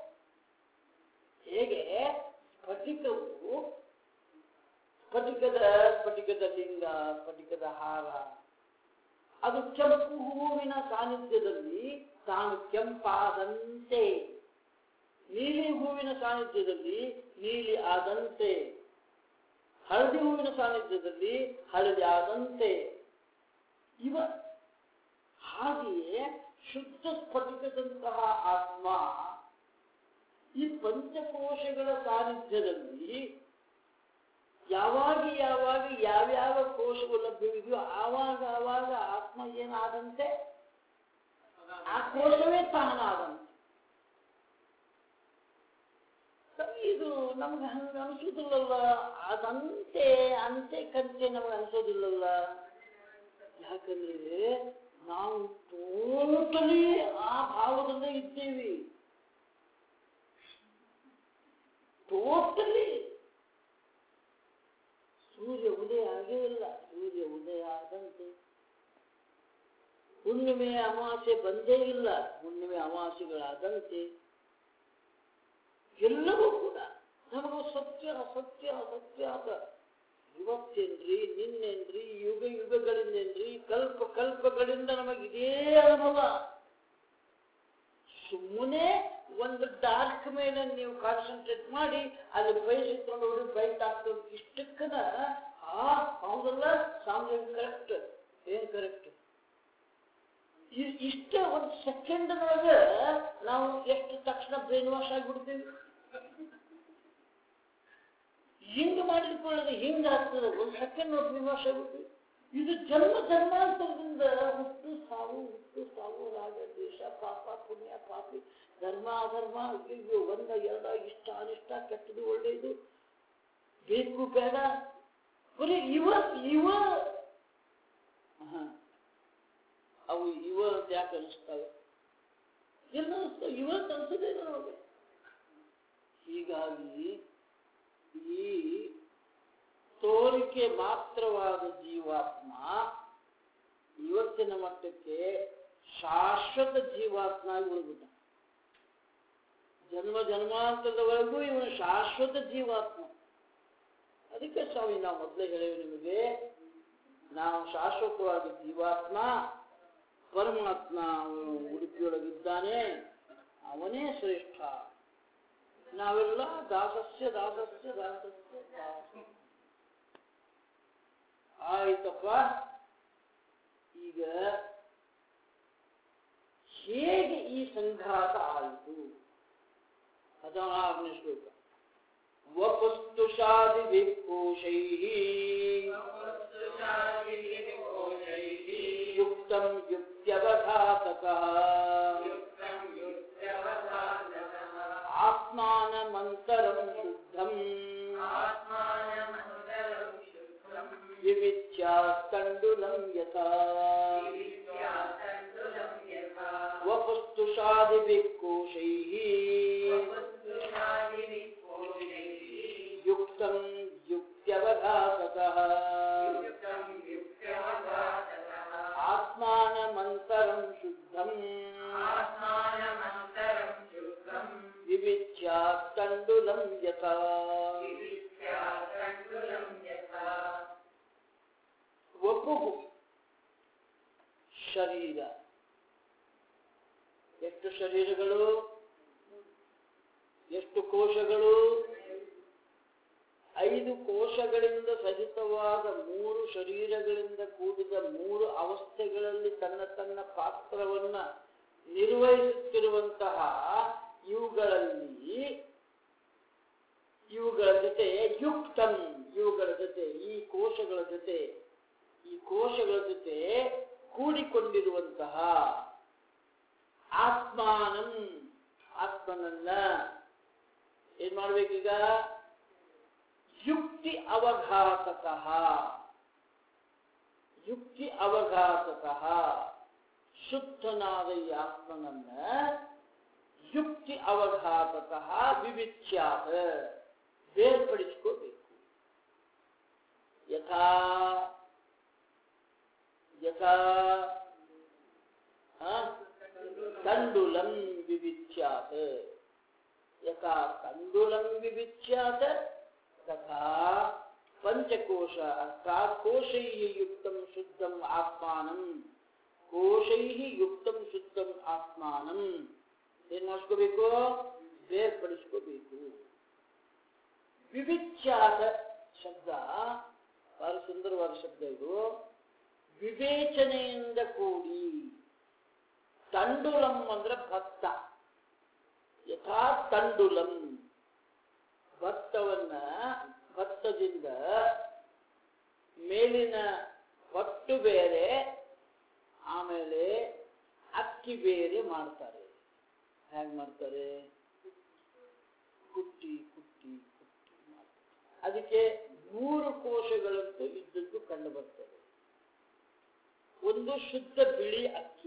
ಹೇಗೆ ಸ್ಫಟಿಕವು ಸ್ಫಟಿಕದ ಸ್ಫಟಿಕದ ಲಿಂಗ ಸ್ಫಟಿಕದ ಹಾರ ಅದು ಕೆಂಪು ಹೂವಿನ ಸಾನ್ನಿಧ್ಯದಲ್ಲಿ ತಾನು ಕೆಂಪಾದಂತೆ ನೀಲಿ ಹೂವಿನ ಸಾನ್ನಿಧ್ಯದಲ್ಲಿ ನೀಲಿ ಆದಂತೆ ಹಳದಿ ಹೂವಿನ ಸಾನ್ನಿಧ್ಯದಲ್ಲಿ ಹಳದಿ ಆದಂತೆ ಇವ ಹಾಗೆಯೇ ಶುದ್ಧ ಸ್ಫಟಿಕದಂತಹ ಆತ್ಮ ಈ ಪಂಚಕೋಶಗಳ ಸಾನ್ನಿಧ್ಯದಲ್ಲಿ ಯಾವಾಗ ಯಾವಾಗ ಯಾವ್ಯಾವ ಕೋಶಗಳು ಲಭ್ಯವಿದೆಯೋ ಆವಾಗ ಆವಾಗ ಆತ್ಮ ಏನಾದಂತೆ ಆ ಕೋಶವೇ ತಾನಾದಂತೆ ಸರಿ, ಇದು ನಮ್ಗೆ ಹಂಗ ಅನಿಸೋದಿಲ್ಲಲ್ಲ ಅದಂತೆ ಅಂತೆ ಕಂತೆ ನಮ್ಗೆ ಅನಿಸೋದಿಲ್ಲಲ್ಲ ಯಾಕಂದ್ರೆ ನಾವು ಟೋಟಲಿ ಆ ಭಾವದಲ್ಲೇ ಇದ್ದೇವೆ ಟೋಟಲಿ ಸೂರ್ಯ ಉದಯ ಆಗೇ ಇಲ್ಲ ಸೂರ್ಯ ಉದಯ ಆದಂತೆ ಹುಣ್ಣಿಮೆ ಅಮಾವಾಸ್ಯೆ ಬಂದೇ ಇಲ್ಲ ಹುಣ್ಣಿಮೆ ಅಮಾವಾಸ್ಯೆಗಳಾದಂತೆ ಎಲ್ಲವೂ ಕೂಡ ನಮಗೂ ಸತ್ಯ ಸತ್ಯ ಸತ್ಯ ಅಂತ ಇವತ್ತೇನ್ರಿ ನಿನ್ನೇನ್ರಿ ಯುಗ ಯುಗಗಳಿಂದೇನ್ರಿ ಕಲ್ಪ ಕಲ್ಪಗಳಿಂದ ನಮಗೆ ಇದೇ ಅನುಭವ ಸುಮ್ಮನೆ ಒಂದು ಡಾರ್ಕ್ ಮೇಲೆ ನೀವು ಕಾನ್ಸಂಟ್ರೇಟ್ ಮಾಡಿ ಅಲ್ಲಿ ಬಯಸಿಕೊಂಡು ನೋಡಿ ಬೈಟ್ ಆಗ್ತದೆ ಇಷ್ಟಕ್ಕನ ಆ ಹೌದಲ್ಲ ಸಾಮ್ಯ ಕರೆಕ್ಟ್ ಏನ್ ಕರೆಕ್ಟ್ ಇಷ್ಟೇ ಒಂದು ಸೆಕೆಂಡ್ನೊಳಗೆ ನಾವು ಎಷ್ಟು ತಕ್ಷಣ ಬ್ರೈನ್ ವಾಶ್ ಆಗಿಬಿಡ್ತೀವಿ ಹಿಂಗ್ ಮಾಡಿಕೊಳ್ಳೋದು ಹಿಂಗ್ ಆಗ್ತದೆ ಒಂದು ಸೆಕೆಂಡ್ ನೋಡಿ ಬ್ರೈನ್ ವಾಶ್ ಆಗ್ಬಿಡ್ತೀವಿ ಇದು ಜನ್ಮ ಜನ್ಮಾಂತರದಿಂದ ಹುಟ್ಟು ಸಾವು ಹುಟ್ಟು ಸಾವು ರಾಗ ದ್ವೇಷ ಪಾಪ ಪುಣ್ಯ ಪಾಪಿ ಧರ್ಮ ಅಧರ್ಮ ಇದು ಒಂದ ಎರಡ ಇಷ್ಟ ಅನಿಷ್ಟ ಕೆಟ್ಟದು ಒಳ್ಳೆಯದು ಬೇಕು ಬೇಡ ಬರೀ ಇವ ಇವ ಹ. ಅವು ಇವ ಅಂತ ಯಾಕೆ ಅನಿಸ್ತವೆ ಎಲ್ಲ ಅನಿಸ್ತವೆ ಇವ ಅಂತ ಅನ್ಸೋದೇ ಇಲ್ಲ ನಮಗೆ ಹೀಗಾಗಿ ಈ ತೋರಿಕೆ ಮಾತ್ರವಾದ ಜೀವಾತ್ಮ ಇವತ್ತಿನ ಮಟ್ಟಕ್ಕೆ ಶಾಶ್ವತ ಜೀವಾತ್ಮ ಆಗಿ ಉಳಿಬಿಟ್ಟ ಜನ್ಮ ಜನ್ಮಾಂತರದವರೆಗೂ ಇವನು ಶಾಶ್ವತ ಜೀವಾತ್ಮ ಅದಕ್ಕೆ ಸ್ವಾಮಿ ನಾವು ಮೊದಲೇ ಹೇಳೇವೆ ನಿಮಗೆ ನಾವು ಶಾಶ್ವತವಾಗಿ ಜೀವಾತ್ಮ ಪರಮಾತ್ಮ ಅವನು ಉಡುಪಿಯೊಳಗಿದ್ದಾನೆ ಅವನೇ ಶ್ರೇಷ್ಠ ನಾವೆಲ್ಲ ದಾಸಸ್ಯ ದಾಸಸ್ಯ ದಾಸಸ್ಯ ದಾಸ ಆಯ್ತಪ್ಪ ಈಗ ಹೇಗೆ ಈ ಸಂಘಾತ ಆಯಿತು ಹದಿನಾರನೇ ಶ್ಲೋಕ ವಪುಸ್ತುಷಾದಿ ವಿಕೋಶೈ ಯುಕ್ತಂ ಯುಕ್ತ್ಯವಘಾತಕಃ ಆತ್ಮಾನಮಂತರಂ ಶುದ್ಧಂ ವಿವಿಚ್ಯಾಸ್ತಂಡುಲಂ ಯಥಾ ವಪುಸ್ತುಷಾದಿ ವಿಕೋಶೈ ಯುಕ್ತಂ ಯುಕ್ತ್ಯವಘಾತಕಃ ಆತ್ಮಾನಮಂತರಂ ಶುದ್ಧಂ ವಿವಿಚ್ಯಾಸ್ತಂಡುಲಂ ಯಥಾ ವಪು ಶರೀರ ಎಷ್ಟು ಶರೀರಗಳು ಎಷ್ಟು ಕೋಶಗಳು ಐದು ಕೋಶಗಳಿಂದ ಸಹಿತವಾದ ಮೂರು ಶರೀರಗಳಿಂದ ಕೂಡಿದ ಮೂರು ಅವಸ್ಥೆಗಳಲ್ಲಿ ತನ್ನ ತನ್ನ ಪಾತ್ರವನ್ನ ನಿರ್ವಹಿಸುತ್ತಿರುವಂತಹ ಇವುಗಳಲ್ಲಿ ಇವುಗಳ ಜೊತೆ ಯುಕ್ತಂ ಇವುಗಳ ಜೊತೆ ಈ ಕೋಶಗಳ ಜೊತೆ ಈ ಕೋಶಗಳ ಜೊತೆ ಕೂಡಿಕೊಂಡಿರುವಂತಹ ಆತ್ಮಾನಂ ಆತ್ಮನನ್ನ ಏನ್ ಮಾಡ್ಬೇಕೀಗ ಯುಕ್ತಿ ಅವಘಾತಕಃ ಯುಕ್ತಿ ಅವಘಾತಕಃ ಶುದ್ಧನಾದ ಈ ಆತ್ಮನನ್ನ ಯುಕ್ತಿ ಅವಘಾತಕಃ ವಿವಿಚ್ಯಾತ ಬೇರ್ಪಡಿಸ್ಕೋಬೇಕು ಯಥಾ ಯಥಾ ಆ, ತಂಡುಲಂ ವಿವಿಚ್ಯಾತ ಯಥಾ ತಂಡುಲಂ ವಿವಿಚ್ಯಾತ ತಥಾ ಪಂಚಕೋಶ ಅರ್ಥಾತ್ ಕೋಶೈಃ ಯುಕ್ತಂ ಶುದ್ಧಂ ಆತ್ಮಾನಂ ಕೋಶೈಃ ಯುಕ್ತಂ ಶುದ್ಧಂ ಆತ್ಮಾನಂ ಏನ್ ಮಾಡಿಸ್ಕೋಬೇಕು ಬೇರ್ಪಡಿಸ್ಕೋಬೇಕು ವಿವಿಚ್ಯಾತ ಶಬ್ದ ಬಹಳ ಸುಂದರವಾದ ಶಬ್ದ ಇದು ವಿವೇಚನೆಯಿಂದ ಕೂಡಿ ತಂಡುಲಂ ಅಂದ್ರೆ ಭತ್ತ ಯಥಾ ತಂಡುಲಂ ಭತ್ತವನ್ನ ಭತ್ತದಿಂದ ಮೇಲಿನ ಹೊಟ್ಟು ಬೇರೆ ಆಮೇಲೆ ಅಕ್ಕಿ ಬೇರೆ ಮಾಡ್ತಾರೆ ಹೇಗೆ ಮಾಡ್ತಾರೆ ಕುಟ್ಟಿ ಕುಟ್ಟಿ ಕುಟ್ಟಿ ಮಾಡ್ತಾರೆ ಅದಕ್ಕೆ ಮೂರು ಕೋಶಗಳಂತೂ ಇದ್ದದ್ದು ಕಂಡು ಬರ್ತದೆ ಒಂದು ಶುದ್ಧ ಬಿಳಿ ಅಕ್ಕಿ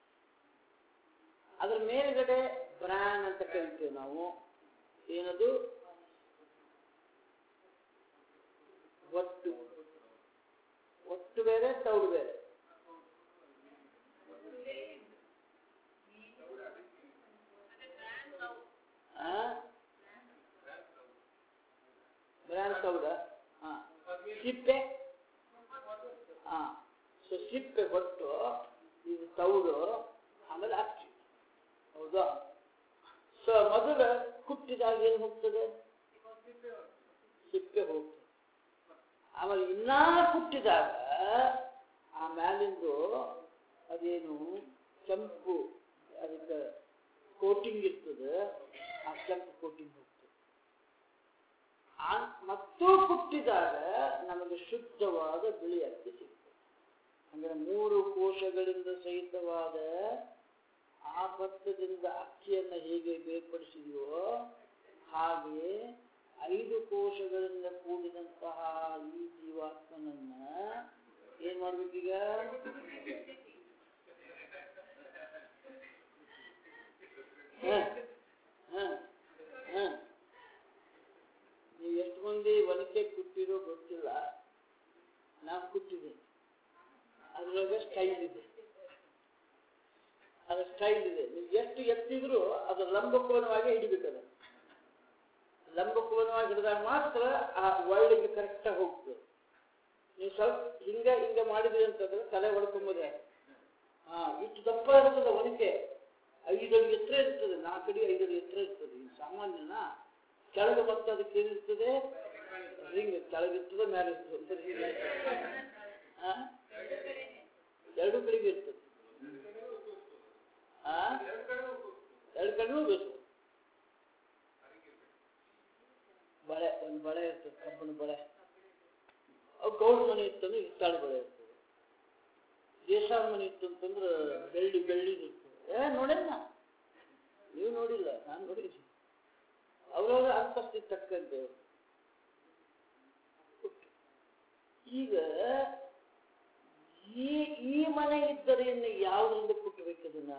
ಅದ್ರ ಮೇಲ್ಗಡೆ ಬ್ರಾನ್ ಅಂತ ಕರಿತೀವಿ ನಾವು ಏನದು ಒಟ್ಟು ಒಟ್ಟು ಬೇರೆ ತೌಡು ಬೇರೆ ಆ? ಬ್ರಾನ್ ತೌಡ ಹಾ ಸಿಪ್ಪೆ ಹಾ ಸೊ ಸಿಪ್ಪೆ ಕೊಟ್ಟು ಇದು ತೌಡು ಆಮೇಲೆ ಅಕ್ಕಿ ಹೌದಾ ಸೊ ಮೊದಲು ಕುಟ್ಟಿದಾಗ ಏನು ಹೋಗ್ತದೆ ಸಿಪ್ಪೆ ಹೋಗ್ತದೆ ಆಮೇಲೆ ಇನ್ನೂ ಕುಟ್ಟಿದಾಗ ಆ ಮ್ಯಾಲಿಂದು ಅದೇನು ಕೆಂಪು ಅದಕ್ಕೆ ಕೋಟಿಂಗ್ ಇರ್ತದೆ ಆ ಕೆಂಪು ಕೋಟಿಂಗ್ ಹೋಗ್ತದೆ ಆ ಮತ್ತೂ ಕುಟ್ಟಿದಾಗ ನಮಗೆ ಶುದ್ಧವಾದ ಬಿಳಿ ಅಕ್ಕಿ ಸಿಗ್ತದೆ ಅಂದ್ರೆ ಮೂರು ಕೋಶಗಳಿಂದ ಸಹಿತವಾದ ಆ ಭತ್ತದಿಂದ ಅಕ್ಕಿಯನ್ನು ಹೇಗೆ ಬೇರ್ಪಡಿಸಿದೆಯೋ ಹಾಗೆ ಐದು ಕೋಶಗಳಿಂದ ಕೂಡಿದಂತಹ ಈ ಜೀವಾತ್ಮನನ್ನ ಏನ್ ಮಾಡ್ಬೇಕೀಗ ಹ, ಹ, ಹ. ನೀವು ಎಷ್ಟು ಮಂದಿ ಒನಕೆ ಕುಟ್ಟಿರೋ ಗೊತ್ತಿಲ್ಲ ನಾನು ಕುಟ್ಟಿದ್ದೀನಿ ಅದ್ರೊಳಗೆ ಸ್ಟೈಲ್ ಇದೆ ಅದ್ರ ಸ್ಟೈಲ್ ಇದೆ ನೀವು ಎಷ್ಟು ಎತ್ತಿದ್ರು ಅದು ಲಂಬಕೋನವಾಗಿ ಹಿಡಿಬೇಕದ ಲಂಬಕೋನವಾಗಿ ಹಿಡಿದಾಗ ಮಾತ್ರ ಆ ಒಳ್ಳೆಗೆ ಕರೆಕ್ಟಾಗಿ ಹೋಗ್ತದೆ ನೀವು ಸ್ವಲ್ಪ ಹಿಂಗ ಹಿಂಗ ಮಾಡಿದ್ರಿ ಅಂತಂದ್ರೆ ತಲೆ ಹೊಡ್ಕೊಂಬೋದೆ ಹಾ ಇಷ್ಟು ದಪ್ಪ ಇರ್ತದೆ ಒನಕೆ ಐದಡಿ ಎತ್ತರ ಇರ್ತದೆ ನಾಲ್ಕಡಿ ಐದಡಿ ಎತ್ತರ ಇರ್ತದೆ ಈ ಸಾಮಾನ್ಯನ ಕೆಳಗೆ ಮತ್ತೆ ಅದಕ್ಕೆ ಏನಿರ್ತದೆ ರಿಂಗ್ ಕೆಳಗಿರ್ತದೆ ಮೇಲೆ ಇರ್ತದೆ ಅಂತ ಹಿಂಗೆ ಆ? ಎರಡು ಕಡೆಗೆ ಇರ್ತದೆ ಆ? ಎರಡು ಕಡೆನೂ ಬೇಕು ಬಳೆ ಒಂದು ಬಳೆ ಇರ್ತದೆ ಕಬ್ಬಣ ಬಳೆ ಅವು ಗೌಡ ಮನೆ ಇತ್ತಂದ್ರೆ ಹಿತ್ತಾಳೆ ಬಳೆ ಇರ್ತದೆ ದೇಶಾರ ಮನೆ ಇತ್ತು ಅಂತಂದ್ರೆ ಬೆಳ್ಳಿ ಬೆಳ್ಳಿ ಇರ್ತದೆ ಏ ನೋಡೇನ ನೀವು ನೋಡಿಲ್ಲ ನಾನು ನೋಡಿದ್ದೀನಿ ಅವರವರ ಅಂತಸ್ತಿಗೆ ತಕ್ಕಂತೆ ಈಗ ಈ ಈ ಮನೆ ಇದ್ದರೆ ಇನ್ನು ಯಾವ್ದ್ರಿಂದ ಕುಟ್ಟಬೇಕು ಅದನ್ನ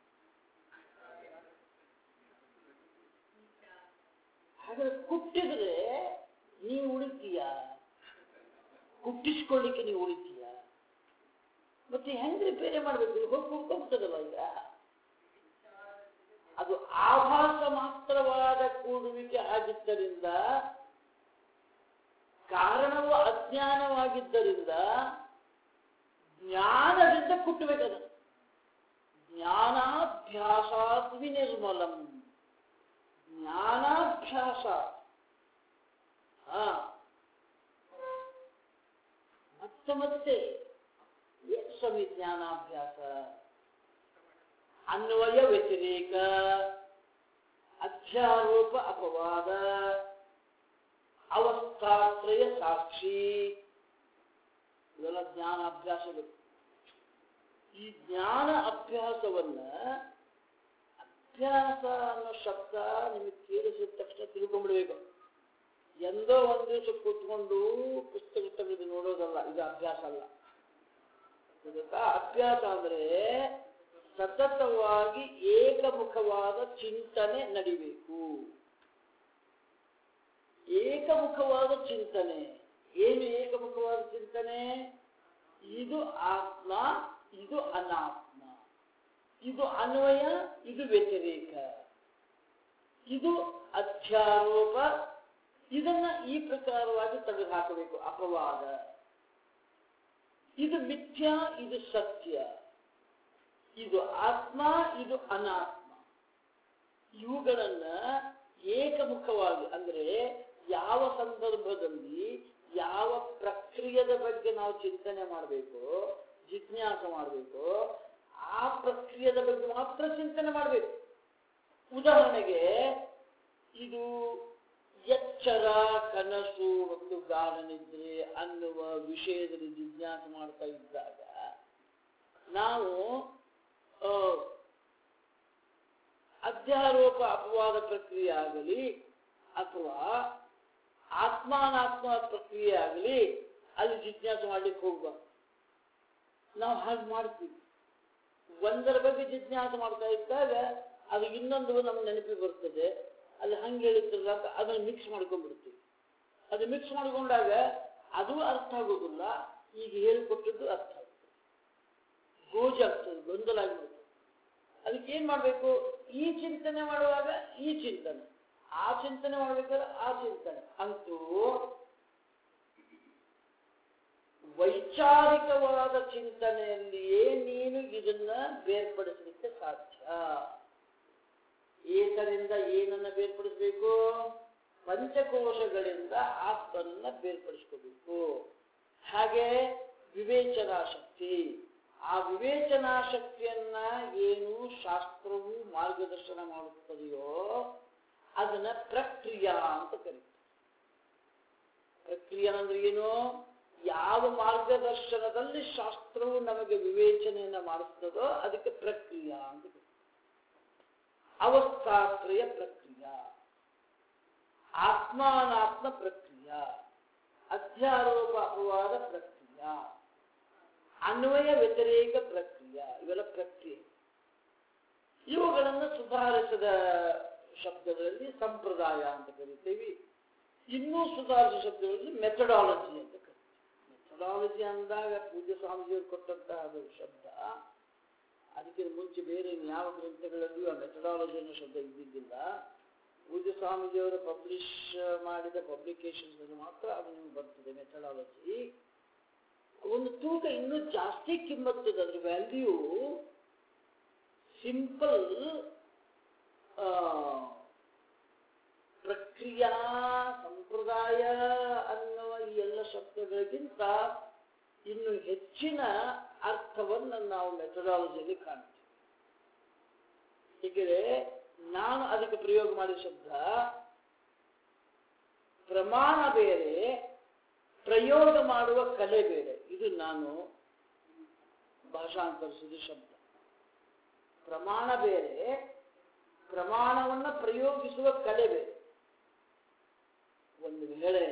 ಹಾಗಾದ್ರೆ ಕುಟ್ಟಿದ್ರೆ ನೀವು ಉಳಿತೀಯ ಕುಟ್ಟಿಸ್ಕೊಳ್ಳಿಕ್ಕೆ ನೀವು ಉಳಿತೀಯ ಮತ್ತೆ ಹೆಂಗ್ರಿ ಬೇರೆ ಮಾಡ್ಬೇಕು ಹೋಗಿ ಕುಡ್ಕೊಂಡ್ಬಿಟ್ಟದಲ್ಲ ಈಗ ಅದು ಆಭಾಸ ಮಾತ್ರವಾದ ಕೂಡುವಿಕೆ ಆಗಿದ್ದರಿಂದ ಕಾರಣವು ಅಜ್ಞಾನವಾಗಿದ್ದರಿಂದ ಜ್ಞಾನದಿಂದ ಕುಟ್ಟಬೇಕದು ಜ್ಞಾನಾಭ್ಯಾಸಾತ್ ವಿನಿರ್ಮಲಂ ಜ್ಞಾನಾಭ್ಯಾಸ ಹಾ ಮತ್ತೆ ಮತ್ತೆ ಏನು ಸ್ವಾಮಿ ಜ್ಞಾನಾಭ್ಯಾಸ ಅನ್ವಯ ವ್ಯತಿರೇಕ ಅಧ್ಯಾರೋಪ ಅಪವಾದ ಅವಸ್ಥಾತ್ರಯ ಸಾಕ್ಷಿ ಇವೆಲ್ಲ ಜ್ಞಾನ ಅಭ್ಯಾಸಗಳು ಈ ಜ್ಞಾನ ಅಭ್ಯಾಸವನ್ನ ಅಭ್ಯಾಸ ಅನ್ನೋ ಶಬ್ದ ನಿಮಗೆ ಕೇಳಿಸಿದ ತಕ್ಷಣ ತಿಳ್ಕೊಂಡ್ಬಿಡ್ಬೇಕು ಎಂದೋ ಒಂದು ದಿವಸ ಕೂತ್ಕೊಂಡು ಪುಸ್ತಕ ತೆಗೆದು ನೋಡೋದಲ್ಲ ಇದು ಅಭ್ಯಾಸ ಅಲ್ಲ ಗೊತ್ತಾ? ಅಭ್ಯಾಸ ಅಂದ್ರೆ ಸತತವಾಗಿ ಏಕಮುಖವಾದ ಚಿಂತನೆ ನಡಿಬೇಕು ಏಕಮುಖವಾದ ಚಿಂತನೆ ಏನು ಏಕಮುಖವಾದ ಚಿಂತನೆ ಇದು ಆತ್ಮ ಇದು ಅನಾತ್ಮ ಇದು ಅನ್ವಯ ಇದು ವ್ಯತಿರೇಕ ಇದು ಅಧ್ಯಾರೋಪ ಇದನ್ನ ಈ ಪ್ರಕಾರವಾಗಿ ತೆಗೆದು ಹಾಕಬೇಕು ಅಪವಾದ ಇದು ಮಿಥ್ಯ ಇದು ಸತ್ಯ ಇದು ಆತ್ಮ ಇದು ಅನಾತ್ಮ ಇವುಗಳನ್ನ ಏಕಮುಖವಾಗಿ ಅಂದ್ರೆ ಯಾವ ಸಂದರ್ಭದಲ್ಲಿ ಯಾವ ಪ್ರಕ್ರಿಯೆದ ಬಗ್ಗೆ ನಾವು ಚಿಂತನೆ ಮಾಡಬೇಕು ಜಿಜ್ಞಾಸ ಮಾಡಬೇಕು ಆ ಪ್ರಕ್ರಿಯೆದ ಬಗ್ಗೆ ಮಾತ್ರ ಚಿಂತನೆ ಮಾಡಬೇಕು ಉದಾಹರಣೆಗೆ ಇದು ಎಚ್ಚರ ಕನಸು ಮತ್ತು ಗಾಢನಿದ್ರೆ ಅನ್ನುವ ವಿಷಯದಲ್ಲಿ ಜಿಜ್ಞಾಸ ಮಾಡ್ತಾ ಇದ್ದಾಗ ನಾವು ಆ, ಅಧ್ಯಾರೋಪ ಅಪವಾದ ಪ್ರಕ್ರಿಯೆ ಆಗಲಿ ಅಥವಾ ಆತ್ಮಾನಾತ್ಮ ಪ್ರಕ್ರಿಯೆ ಆಗಲಿ ಅಲ್ಲಿ ಜಿಜ್ಞಾಸೆ ಮಾಡ್ಲಿಕ್ಕೆ ಹೋಗ್ಬಾರ್ದು ನಾವು ಹಾಗೆ ಮಾಡ್ತೀವಿ ಒಂದರ ಬಗ್ಗೆ ಜಿಜ್ಞಾಸೆ ಮಾಡ್ತಾ ಇದ್ದಾಗ ಅದು ಇನ್ನೊಂದು ನಮ್ಮ ನೆನಪಿಗೆ ಬರ್ತದೆ ಅಲ್ಲಿ ಹಂಗೆ ಹೇಳಿದ್ರಲ್ಲ ಅಂತ ಅದನ್ನು ಮಿಕ್ಸ್ ಮಾಡ್ಕೊಂಡ್ಬಿಡ್ತೀವಿ ಅದು ಮಿಕ್ಸ್ ಮಾಡ್ಕೊಂಡಾಗ ಅದು ಅರ್ಥ ಆಗೋದಿಲ್ಲ ಈಗ ಹೇಳಿಕೊಟ್ಟದ್ದು ಅರ್ಥ ಆಗುತ್ತೆ ಗೋಜಾಗ್ತದೆ ಗೊಂದಲ ಆಗಿಬಿಡುತ್ತೆ ಅದಕ್ಕೆ ಏನ್ ಮಾಡಬೇಕು ಈ ಚಿಂತನೆ ಮಾಡುವಾಗ ಈ ಚಿಂತನೆ ಆ ಚಿಂತನೆ ಮಾಡ್ಬೇಕಾದ್ರೆ ಆ ಚಿಂತನೆ ಅಂತೂ ವೈಚಾರಿಕವಾದ ಚಿಂತನೆಯಲ್ಲಿಯೇ ನೀನು ಇದನ್ನ ಬೇರ್ಪಡಿಸಲಿಕ್ಕೆ ಸಾಧ್ಯ ಏಕರಿಂದ ಏನನ್ನ ಬೇರ್ಪಡಿಸಬೇಕು ಪಂಚಕೋಶಗಳಿಂದ ಆತ್ಮನ್ನ ಬೇರ್ಪಡಿಸ್ಕೋಬೇಕು ಹಾಗೆ ವಿವೇಚನಾ ಶಕ್ತಿ ಆ ವಿವೇಚನಾ ಶಕ್ತಿಯನ್ನ ಏನು ಶಾಸ್ತ್ರವು ಮಾರ್ಗದರ್ಶನ ಮಾಡುತ್ತದೆಯೋ ಅದನ್ನ ಪ್ರಕ್ರಿಯಾ ಅಂತ ಕರೀತಾರೆ ಪ್ರಕ್ರಿಯೆ ಅಂದ್ರೆ ಏನು ಯಾವ ಮಾರ್ಗದರ್ಶನದಲ್ಲಿ ಶಾಸ್ತ್ರವು ನಮಗೆ ವಿವೇಚನೆಯನ್ನ ಮಾಡಿಸ್ತದೋ ಅದಕ್ಕೆ ಪ್ರಕ್ರಿಯಾ ಅಂತ ಕರೀತಾರೆ ಅವಸ್ಥಾತ್ರಯ ಪ್ರಕ್ರಿಯಾ ಆತ್ಮಾನಾತ್ಮ ಪ್ರಕ್ರಿಯಾ ಅಧ್ಯಾರೋಪ ಅಪವಾದ ಪ್ರಕ್ರಿಯಾ ಅನ್ವಯ ವ್ಯತಿರೇಕ ಪ್ರಕ್ರಿಯೆ ಇವೆಲ್ಲ ಪ್ರಕ್ರಿಯೆ ಇವುಗಳನ್ನು ಸುಧಾರಿಸಿದ ಶಬ್ದಗಳಲ್ಲಿ ಸಂಪ್ರದಾಯ ಅಂತ ಕರಿತೀವಿ ಇನ್ನೂ ಸುಧಾರಿಸಿದ ಶಬ್ದಗಳಲ್ಲಿ ಮೆಥಡಾಲಜಿ ಅಂತ ಕರಿತೀವಿ ಮೆಥಡಾಲಜಿ ಅಂದಾಗ ಪೂಜ್ಯ ಸ್ವಾಮೀಜಿಯವರು ಕೊಟ್ಟಂತಹ ಅದು ಶಬ್ದ ಅದಕ್ಕೆ ಮುಂಚೆ ಬೇರೆ ಯಾವ ಗ್ರಂಥಗಳಲ್ಲಿಯೂ ಆ ಮೆಥಡಾಲಜಿ ಅನ್ನೋ ಶಬ್ದ ಇದ್ದಿದ್ದಿಲ್ಲ ಪೂಜ್ಯ ಸ್ವಾಮೀಜಿಯವರು ಪಬ್ಲಿಷ್ ಮಾಡಿದ ಪಬ್ಲಿಕೇಶನ್ಸ್ ಮಾತ್ರ ಅದು ನಿಮ್ಗೆ ಬರ್ತದೆ ಮೆಥಡಾಲಜಿ ಒಂದು ತೂಕ ಇನ್ನೂ ಜಾಸ್ತಿ ಕಿಮ್ಮತ್ತದ ಅದ್ರ ವ್ಯಾಲ್ಯೂ ಸಿಂಪಲ್ ಪ್ರಕ್ರಿಯಾ ಸಂಪ್ರದಾಯ ಅನ್ನುವ ಈ ಎಲ್ಲ ಶಬ್ದಗಳಿಗಿಂತ ಇನ್ನು ಹೆಚ್ಚಿನ ಅರ್ಥವನ್ನು ನಾವು ಮೆಥಡಾಲಜಿಯಲ್ಲಿ ಕಾಣ್ತೀವಿ ಹೀಗೆ ನಾನು ಅದಕ್ಕೆ ಪ್ರಯೋಗ ಮಾಡಿದ ಶಬ್ದ ಪ್ರಮಾಣ ಬೇರೆ ಪ್ರಯೋಗ ಮಾಡುವ ಕಲೆ ಬೇರೆ ಇದು ನಾನು ಭಾಷಾಂತರಿಸಿದ ಶಬ್ದ ಪ್ರಮಾಣ ಬೇರೆ ಪ್ರಮಾಣವನ್ನು ಪ್ರಯೋಗಿಸುವ ಕಲೆ ಬೇರೆ ಒಂದು ವೇಳೆ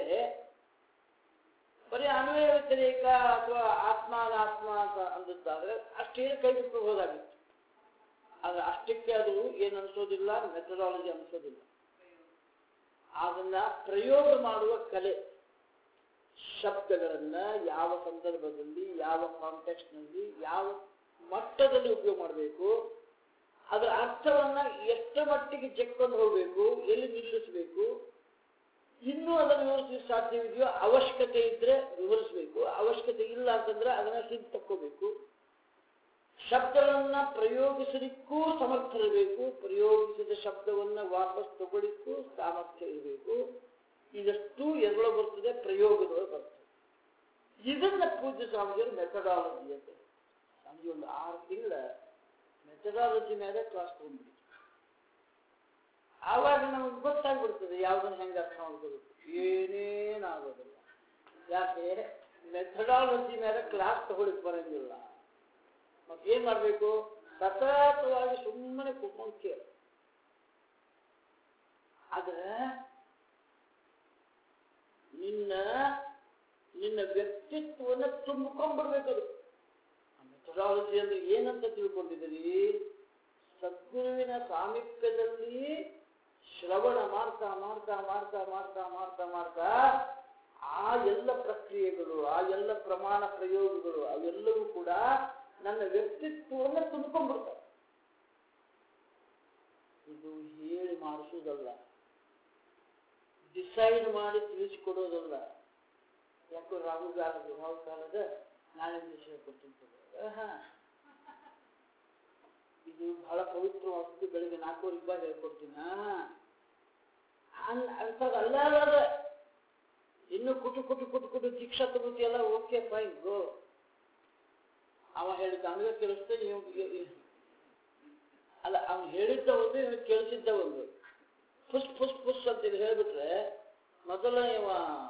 ಬರೀ ಅನ್ವಯ ವ್ಯತಿರೇಕ ಅಥವಾ ಆತ್ಮಾನಾತ್ಮ ಅಂತ ಅಂದಿದ್ದಾದ್ರೆ ಅಷ್ಟೇ ಕೈ ಬಿಟ್ಕೋಬೋದಾಗಿತ್ತು ಆದ್ರೆ ಅಷ್ಟಕ್ಕೆ ಅದು ಏನು ಅನಿಸೋದಿಲ್ಲ ಮೆಥಡಾಲಜಿ ಅನಿಸೋದಿಲ್ಲ ಅದನ್ನ ಪ್ರಯೋಗ ಮಾಡುವ ಕಲೆ ಶಬ್ದಗಳನ್ನ ಯಾವ ಸಂದರ್ಭದಲ್ಲಿ ಯಾವ ಕಾಂಟೆಕ್ಸ್ನಲ್ಲಿ ಯಾವ ಮಟ್ಟದಲ್ಲಿ ಉಪಯೋಗ ಮಾಡಬೇಕು ಅದರ ಅರ್ಥವನ್ನ ಎಷ್ಟು ಮಟ್ಟಿಗೆ ಚೆಕ್ಕೊಂಡು ಹೋಗಬೇಕು ಎಲ್ಲಿ ನಿಲ್ಲಿಸಬೇಕು ಇನ್ನೂ ಅದನ್ನು ವಿವರಿಸಲಿಕ್ಕೆ ಸಾಧ್ಯವಿದೆಯೋ ಅವಶ್ಯಕತೆ ಇದ್ರೆ ವಿವರಿಸಬೇಕು ಅವಶ್ಯಕತೆ ಇಲ್ಲ ಅಂತಂದ್ರೆ ಅದನ್ನ ಹಿಂದೆ ತಕ್ಕೋಬೇಕು ಶಬ್ದಗಳನ್ನ ಪ್ರಯೋಗಿಸಲಿಕ್ಕೂ ಸಮರ್ಥರಿರಬೇಕು ಪ್ರಯೋಗಿಸಿದ ಶಬ್ದವನ್ನ ವಾಪಸ್ ತಗೊಳ್ಳಿಕ್ಕೂ ಸಾಮರ್ಥ್ಯ ಇರಬೇಕು ಇದಷ್ಟು ಎದುರು ಬರ್ತದೆ ಪ್ರಯೋಗದೊಳಗೆ ಬರ್ತದೆ ಇದನ್ನ ಪೂಜ್ಯ ಸ್ವಾಮಿಜಿಯವರು ಮೆಥಡಾಲಜಿ ಅಂತ ಸ್ವಾಮೀಜಿ ಒಂದು ಆರು ತಿಂಗಳ ಮೆಥಡಾಲಜಿ ಮೇಲೆ ಕ್ಲಾಸ್ ತಗೊಂಡ್ಬಿಡಿ ಆವಾಗ ನಮಗೆ ಗೊತ್ತಾಗ್ಬಿಡ್ತದೆ ಯಾವ್ದನ್ನ ಹೆಂಗೆ ಅರ್ಥ ಮಾಡ್ಕೋಬೇಕು ಏನೇನಾಗೋದಿಲ್ಲ ಯಾಕೆ ಮೆಥಡಾಲಜಿ ಮೇಲೆ ಕ್ಲಾಸ್ ತಗೊಳಿಕ್ ಬರಂಗಿಲ್ಲ ಮತ್ತೆ ಏನ್ ಮಾಡ್ಬೇಕು ಸತತವಾಗಿ ಸುಮ್ಮನೆ ಕುತ್ಕೊಂಡು ಕೇಳು ಆದ್ರೆ ನಿನ್ನ ನಿನ್ನ ವ್ಯಕ್ತಿತ್ವವನ್ನು ತುಂಬಿಕೊಂಡ್ಬಿಡ್ಬೇಕದು ಮೆಥಡಾಲಜಿ ಅಂದ್ರೆ ಏನಂತ ತಿಳ್ಕೊಂಡಿದ್ದೀರಿ ಸದ್ಗುರುವಿನ ಸಾಮೀಪ್ಯದಲ್ಲಿ ಶ್ರವಣ ಮಾಡ್ತಾ ಮಾಡ್ತಾ ಮಾಡ್ತಾ ಮಾಡ್ತಾ ಮಾಡ್ತಾ ಮಾಡ್ತಾ ಆ ಎಲ್ಲ ಪ್ರಕ್ರಿಯೆಗಳು ಆ ಎಲ್ಲ ಪ್ರಮಾಣ ಪ್ರಯೋಗಗಳು ಅವೆಲ್ಲವೂ ಕೂಡ ನನ್ನ ವ್ಯಕ್ತಿತ್ವವನ್ನು ತುಂಬಿಕೊಂಡ್ಬಿಡ್ತವೆ ಇದು ಹೇಳಿ ಮಾಡಿಸುವುದಲ್ಲ ಡಿಸೈಡ್ ಮಾಡಿ ತಿಳಿಸಿಕೊಡೋದಲ್ಲ ಯಾಕೋ ರಾಹು ಕಾಲದ ರಾಹು ಕಾಲದ ನಾಳೆ ದಿವಸ ಹೇಳ್ಕೊಡ್ತೀನಿ ಹಾ ಇದು ಬಹಳ ಪವಿತ್ರವಾದದ್ದು ಬೆಳಿಗ್ಗೆ ನಾಲ್ಕೂವರೆ ಇಬ್ಬ ಹೇಳ್ಕೊಡ್ತೀನ ಅಂಥದ್ದಲ್ಲ ಅದ ಇನ್ನು ಕುಟು ಕುಟು ಕುಟು ಕುಟು ದೀಕ್ಷಾ ತಗೋತಿಯಲ್ಲ ಓಕೆ ಫೈನ್ ಗೋ ಅವ ಹೇಳಿದ್ದ ನನಗೆ ಕೇಳಿಸ್ತೆ ನೀವು ಅಲ್ಲ ಅವ್ನು ಹೇಳಿದ್ದ ಒಂದು ಇವ್ನು ಕೇಳಿಸಿದ್ದ ಒಂದು ಪುಸ್ ಪುಸ್ ಪುಸ್ ಅಂತ ಇದು ಹೇಳ್ಬಿಟ್ರೆ ಮೊದಲ ಇವ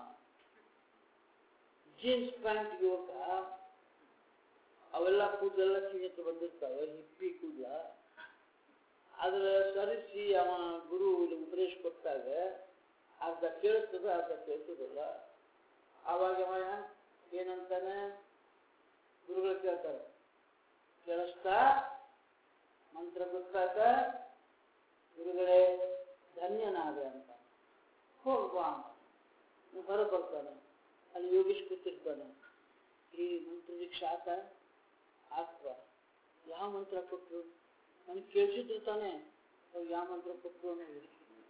ಜೀನ್ಸ್ ಪ್ಯಾಂಟ್ ಯುವಕ ಅವೆಲ್ಲ ಕೂದಲೆಲ್ಲ ಕಿವಿಯತ್ತ ಬಂದಿರ್ತಾವೆ ಹಿಪ್ಪಿ ಕೂದಲ ಅದ್ರ ಸರಿಸಿ ಅವ ಗುರು ಇಲ್ಲಿ ಉಪದೇಶ ಕೊಟ್ಟಾಗ ಅರ್ಧ ಕೇಳಿಸ್ತದ ಅರ್ಧ ಕೇಳಿಸೋದಿಲ್ಲ ಆವಾಗ ಅವ ಏನಂತಾನೆ ಗುರುಗಳು ಕೇಳ್ತಾರೆ ಕೇಳಿಸ್ತಾ ಮಂತ್ರ ಗೊತ್ತಾಗ ಗುರುಗಳೇ ಧನ್ಯನಾದೆ ಅಂತ ಹೋಗ್ಬಾ ಅಂತ ಹೊರ ಬರ್ತಾನೆ ಅಲ್ಲಿ ಯೋಗೀಶ್ ಕೂತಿರ್ತಾನೆ ಈ ಮಂತ್ರ ದೀಕ್ಷೆ ಆತ ಆತ್ವ ಯಾವ ಮಂತ್ರ ಕೊಟ್ಟರು ನನಗೆ ಕೇಳಿಸಿದ್ರು ತಾನೆ ಅವ್ರು ಯಾವ ಮಂತ್ರ ಕೊಟ್ಟರು